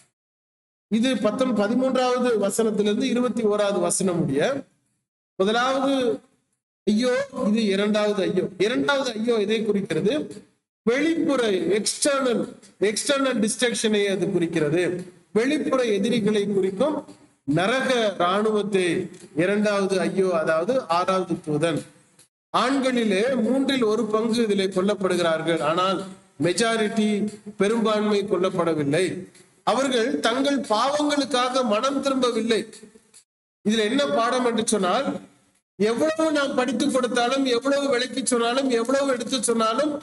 இது பத்தொன் பதிமூன்றாவது வசனத்திலிருந்து இருபத்தி ஓராவது வசனம் முடிய முதலாவது ஐயோ இது இரண்டாவது ஐயோ இரண்டாவது ஐயோ இதை குறிக்கிறது வெளிப்புற எக்ஸ்டர்னல் எக்ஸ்டர்னல் டிஸ்ட்ரக்ஷனை அது குறிக்கிறது வெளிப்புற எதிரிகளை குறிக்கும் நரக ராணுவத்தை இரண்டாவது ஐயோ அதாவது ஆறாவது தூதன் ஆண்களிலே மூன்றில் ஒரு பங்கு இதிலே கொல்லப்படுகிறார்கள் ஆனால் மெஜாரிட்டி பெரும்பான்மை கொல்லப்படவில்லை அவர்கள் தங்கள் பாவங்களுக்காக மனம் திரும்பவில்லை இதுல என்ன பாடம் என்று சொன்னால் எவ்வளவு நாம் படித்து கொடுத்தாலும் எவ்வளவு விளக்கி சொன்னாலும் எவ்வளவு எடுத்து சொன்னாலும்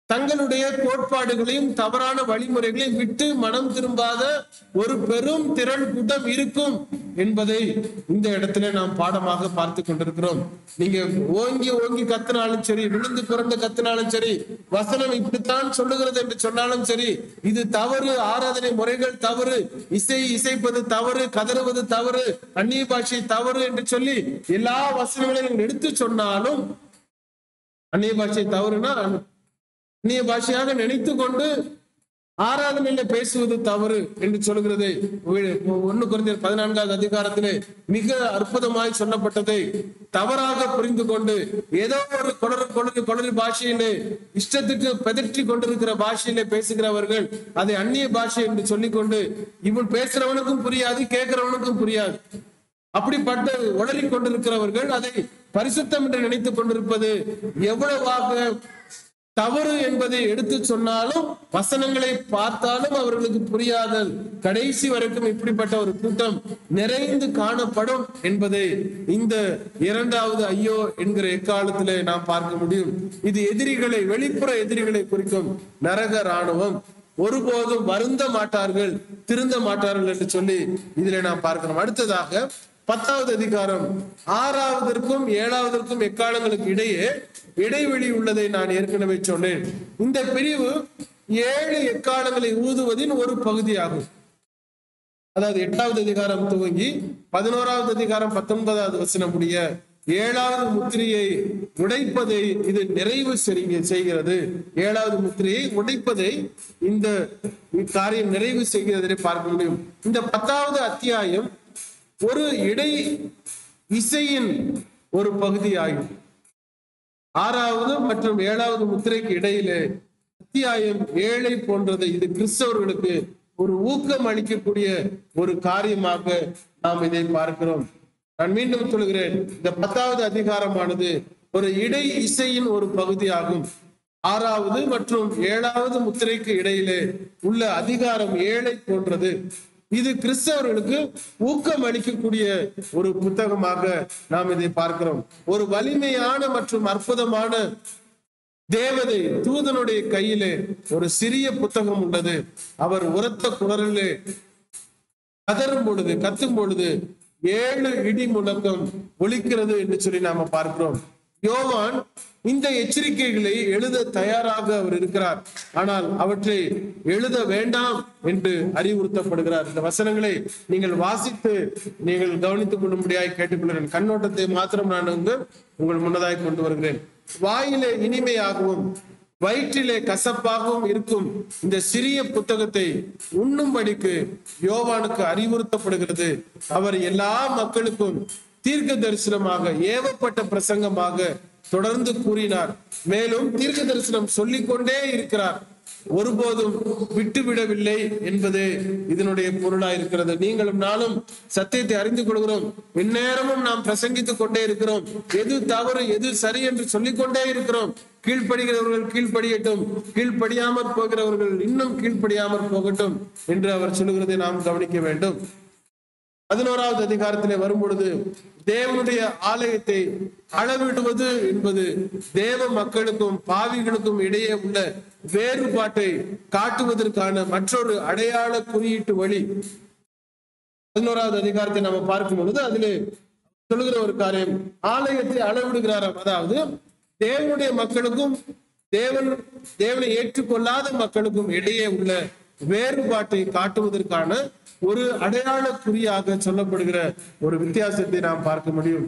தங்களுடைய கோட்பாடுகளையும் தவறான வழிமுறைகளையும் விட்டு மனம் திரும்பாத ஒரு பெரும் திரள் கூட்டம் இருக்கும் என்பதை இந்த இடத்துல நாம் பாடமாக பார்த்து கொண்டிருக்கிறோம் நீங்க ஓங்கி ஓங்கி கத்தினாலும் சரி விழுந்து பிறந்த கத்தினாலும் சரி வசனம் இப்படித்தான் சொல்லுகிறது என்று சொன்னாலும் சரி இது தவறு ஆராதனை முறைகள் தவறு இசை இசைப்பது தவறு கதறுவது தவறு அந்நிய பாஷை தவறு என்று சொல்லி எல்லா வசனங்களையும் எடுத்து சொன்னாலும் அந்நிய பாஷை தவறுனா அந்நிய பாஷையாக நினைத்து கொண்டு ஆராதனையில பேசுவது தவறு என்று சொல்கிறது ஒன்னு குறைந்த பதினான்காவது அதிகாரத்திலே மிக அற்புதமாய் சொல்லப்பட்டதை தவறாக புரிந்து கொண்டு ஏதோ ஒரு கொடரு கொடரு கொடரு பாஷையிலே இஷ்டத்துக்கு பெதற்றி கொண்டிருக்கிற பாஷையிலே பேசுகிறவர்கள் அதை அந்நிய பாஷை என்று சொல்லிக்கொண்டு இவன் பேசுறவனுக்கும் புரியாது கேட்கிறவனுக்கும் புரியாது அப்படிப்பட்ட உளறி கொண்டிருக்கிறவர்கள் அதை பரிசுத்தம் என்று நினைத்துக் கொண்டிருப்பது எவ்வளவாக தவறு என்பதை எடுத்து சொன்னாலும் வசனங்களை பார்த்தாலும் அவர்களுக்கு புரியாத கடைசி வரைக்கும் இப்படிப்பட்ட ஒரு கூட்டம் நிறைந்து காணப்படும் என்பதை இந்த இரண்டாவது ஐயோ என்கிற எக்காலத்திலே நாம் பார்க்க முடியும் இது எதிரிகளை வெளிப்புற எதிரிகளை குறிக்கும் நரக ராணுவம் ஒருபோதும் வருந்த மாட்டார்கள் திருந்த மாட்டார்கள் என்று சொல்லி இதிலே நாம் பார்க்கிறோம் அடுத்ததாக பத்தாவது அதிகாரம் ஆறாவதற்கும் ஏழாவதற்கும் எக்காலங்களுக்கு இடையே இடைவெளி உள்ளதை நான் ஏற்கனவே சொன்னேன் இந்த பிரிவு ஏழு எக்காலங்களை ஊதுவதின் ஒரு பகுதியாகும் அதாவது எட்டாவது அதிகாரம் துவங்கி பதினோராவது அதிகாரம் பத்தொன்பதாவது வசனம் முடிய ஏழாவது முத்திரையை உடைப்பதை இது நிறைவு செய்ய செய்கிறது ஏழாவது முத்திரையை உடைப்பதை இந்த காரியம் நிறைவு செய்கிறதை பார்க்க முடியும் இந்த பத்தாவது அத்தியாயம் ஒரு இடை இசையின் ஒரு பகுதியாகும் ஆறாவது மற்றும் ஏழாவது முத்திரைக்கு இடையிலே அத்தியாயம் ஏழை போன்றது இது கிறிஸ்தவர்களுக்கு ஒரு ஊக்கம் அளிக்கக்கூடிய ஒரு காரியமாக நாம் இதை பார்க்கிறோம் நான் மீண்டும் சொல்கிறேன் இந்த பத்தாவது அதிகாரமானது ஒரு இடை இசையின் ஒரு பகுதியாகும் ஆறாவது மற்றும் ஏழாவது முத்திரைக்கு இடையிலே உள்ள அதிகாரம் ஏழை போன்றது இது கிறிஸ்தவர்களுக்கு ஊக்கம் அளிக்கக்கூடிய ஒரு புத்தகமாக நாம் இதை பார்க்கிறோம் ஒரு வலிமையான மற்றும் அற்புதமான தேவதை தூதனுடைய கையிலே ஒரு சிறிய புத்தகம் உள்ளது அவர் உரத்த குரலிலே கதறும் பொழுது கத்தும் பொழுது ஏழு இடி முழக்கம் ஒலிக்கிறது என்று சொல்லி நாம பார்க்கிறோம் யோவான் இந்த எச்சரிக்கைகளை எழுத தயாராக அவர் இருக்கிறார் ஆனால் அவற்றை எழுத வேண்டாம் என்று அறிவுறுத்தப்படுகிறார் இந்த வசனங்களை நீங்கள் வாசித்து நீங்கள் கவனித்துக் கொள்ளும்படியாய் கேட்டுக்கொள்கிறேன் கண்ணோட்டத்தை மாத்திரம் நான் வந்து உங்கள் முன்னதாய் கொண்டு வருகிறேன் வாயிலே இனிமையாகவும் வயிற்றிலே கசப்பாகவும் இருக்கும் இந்த சிறிய புத்தகத்தை உண்ணும்படிக்கு யோவானுக்கு அறிவுறுத்தப்படுகிறது அவர் எல்லா மக்களுக்கும் தீர்க்க தரிசனமாக ஏவப்பட்ட பிரசங்கமாக தொடர்ந்து கூறினார் மேலும் தீர்க்க தரிசனம் சொல்லிக் கொண்டே இருக்கிறார் ஒருபோதும் விட்டுவிடவில்லை என்பது இதனுடைய பொருளா இருக்கிறது நீங்களும் நானும் சத்தியத்தை அறிந்து கொள்கிறோம் எந்நேரமும் நாம் பிரசங்கித்துக் கொண்டே இருக்கிறோம் எது தவறு எது சரி என்று சொல்லிக் கொண்டே இருக்கிறோம் கீழ்ப்படுகிறவர்கள் கீழ்ப்படியட்டும் கீழ்ப்படியாமற் போகிறவர்கள் இன்னும் கீழ்ப்படியாமற் போகட்டும் என்று அவர் சொல்லுகிறதை நாம் கவனிக்க வேண்டும் பதினோராவது அதிகாரத்திலே வரும்பொழுது தேவனுடைய ஆலயத்தை அளவிடுவது என்பது தேவ மக்களுக்கும் பாவிகளுக்கும் இடையே உள்ள வேறுபாட்டை காட்டுவதற்கான மற்றொரு அடையாள குறியீட்டு வழி பதினோராவது அதிகாரத்தை நம்ம பார்க்கும் பொழுது அதிலே சொல்லுகிற ஒரு காரியம் ஆலயத்தை அளவிடுகிறாராம் அதாவது தேவனுடைய மக்களுக்கும் தேவன் தேவனை ஏற்றுக்கொள்ளாத மக்களுக்கும் இடையே உள்ள வேறுபாட்டை காட்டுவதற்கான ஒரு அடையாள குறியாக சொல்லப்படுகிற ஒரு வித்தியாசத்தை நாம் பார்க்க முடியும்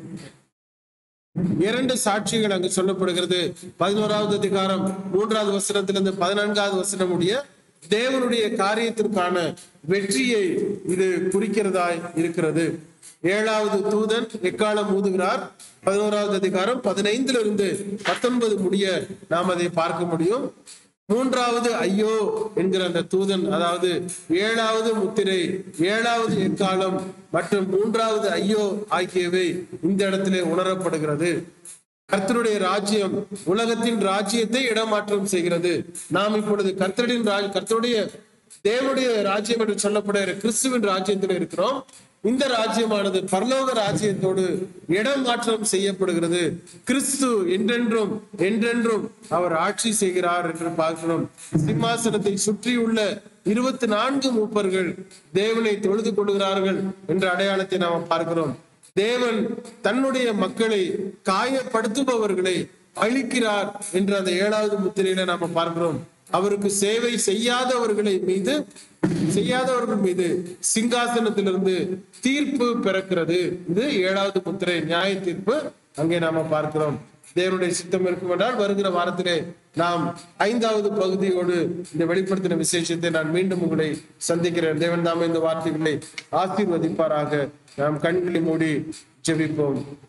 இரண்டு சாட்சிகள் அங்கு சொல்லப்படுகிறது பதினோராவது அதிகாரம் மூன்றாவது வசனத்திலிருந்து பதினான்காவது வசனம் உடைய தேவனுடைய காரியத்திற்கான வெற்றியை இது குறிக்கிறதாய் இருக்கிறது ஏழாவது தூதன் எக்காலம் ஊதுகிறார் பதினோராவது அதிகாரம் பதினைந்துல இருந்து பத்தொன்பது முடிய நாம் அதை பார்க்க முடியும் மூன்றாவது ஐயோ என்கிற அந்த தூதன் அதாவது ஏழாவது முத்திரை ஏழாவது எக்காலம் மற்றும் மூன்றாவது ஐயோ ஆகியவை இந்த இடத்திலே உணரப்படுகிறது கர்த்தருடைய ராஜ்யம் உலகத்தின் ராஜ்யத்தை இடமாற்றம் செய்கிறது நாம் இப்பொழுது கர்த்தரின் ராஜ் கர்த்தருடைய தேவனுடைய ராஜ்யம் என்று சொல்லப்படுகிற கிறிஸ்துவின் ராஜ்யத்தில் இருக்கிறோம் இந்த ராஜ்யமானது பரலோக ராஜ்யத்தோடு இடம் மாற்றம் செய்யப்படுகிறது கிறிஸ்து என்றென்றும் என்றென்றும் அவர் ஆட்சி செய்கிறார் என்று பார்க்கிறோம் சிம்மாசனத்தை சுற்றியுள்ள இருபத்தி நான்கு மூப்பர்கள் தேவனை தொழுது கொள்கிறார்கள் என்ற அடையாளத்தை நாம் பார்க்கிறோம் தேவன் தன்னுடைய மக்களை காயப்படுத்துபவர்களை அழிக்கிறார் என்று அந்த ஏழாவது முத்திரையில நாம பார்க்கிறோம் அவருக்கு சேவை செய்யாதவர்களை மீது செய்யாதவர்கள் மீது சிங்காசனத்திலிருந்து தீர்ப்பு பிறக்கிறது இது ஏழாவது முத்திரை நியாய தீர்ப்பு அங்கே நாம பார்க்கிறோம் தேவனுடைய சித்தம் இருக்கும் என்றால் வருகிற வாரத்திலே நாம் ஐந்தாவது பகுதியோடு இந்த வெளிப்படுத்தின விசேஷத்தை நான் மீண்டும் உங்களை சந்திக்கிறேன் தேவன் தாமே இந்த வார்த்தைகளை ஆசீர்வதிப்பாராக நாம் கண்களை மூடி ஜெபிப்போம்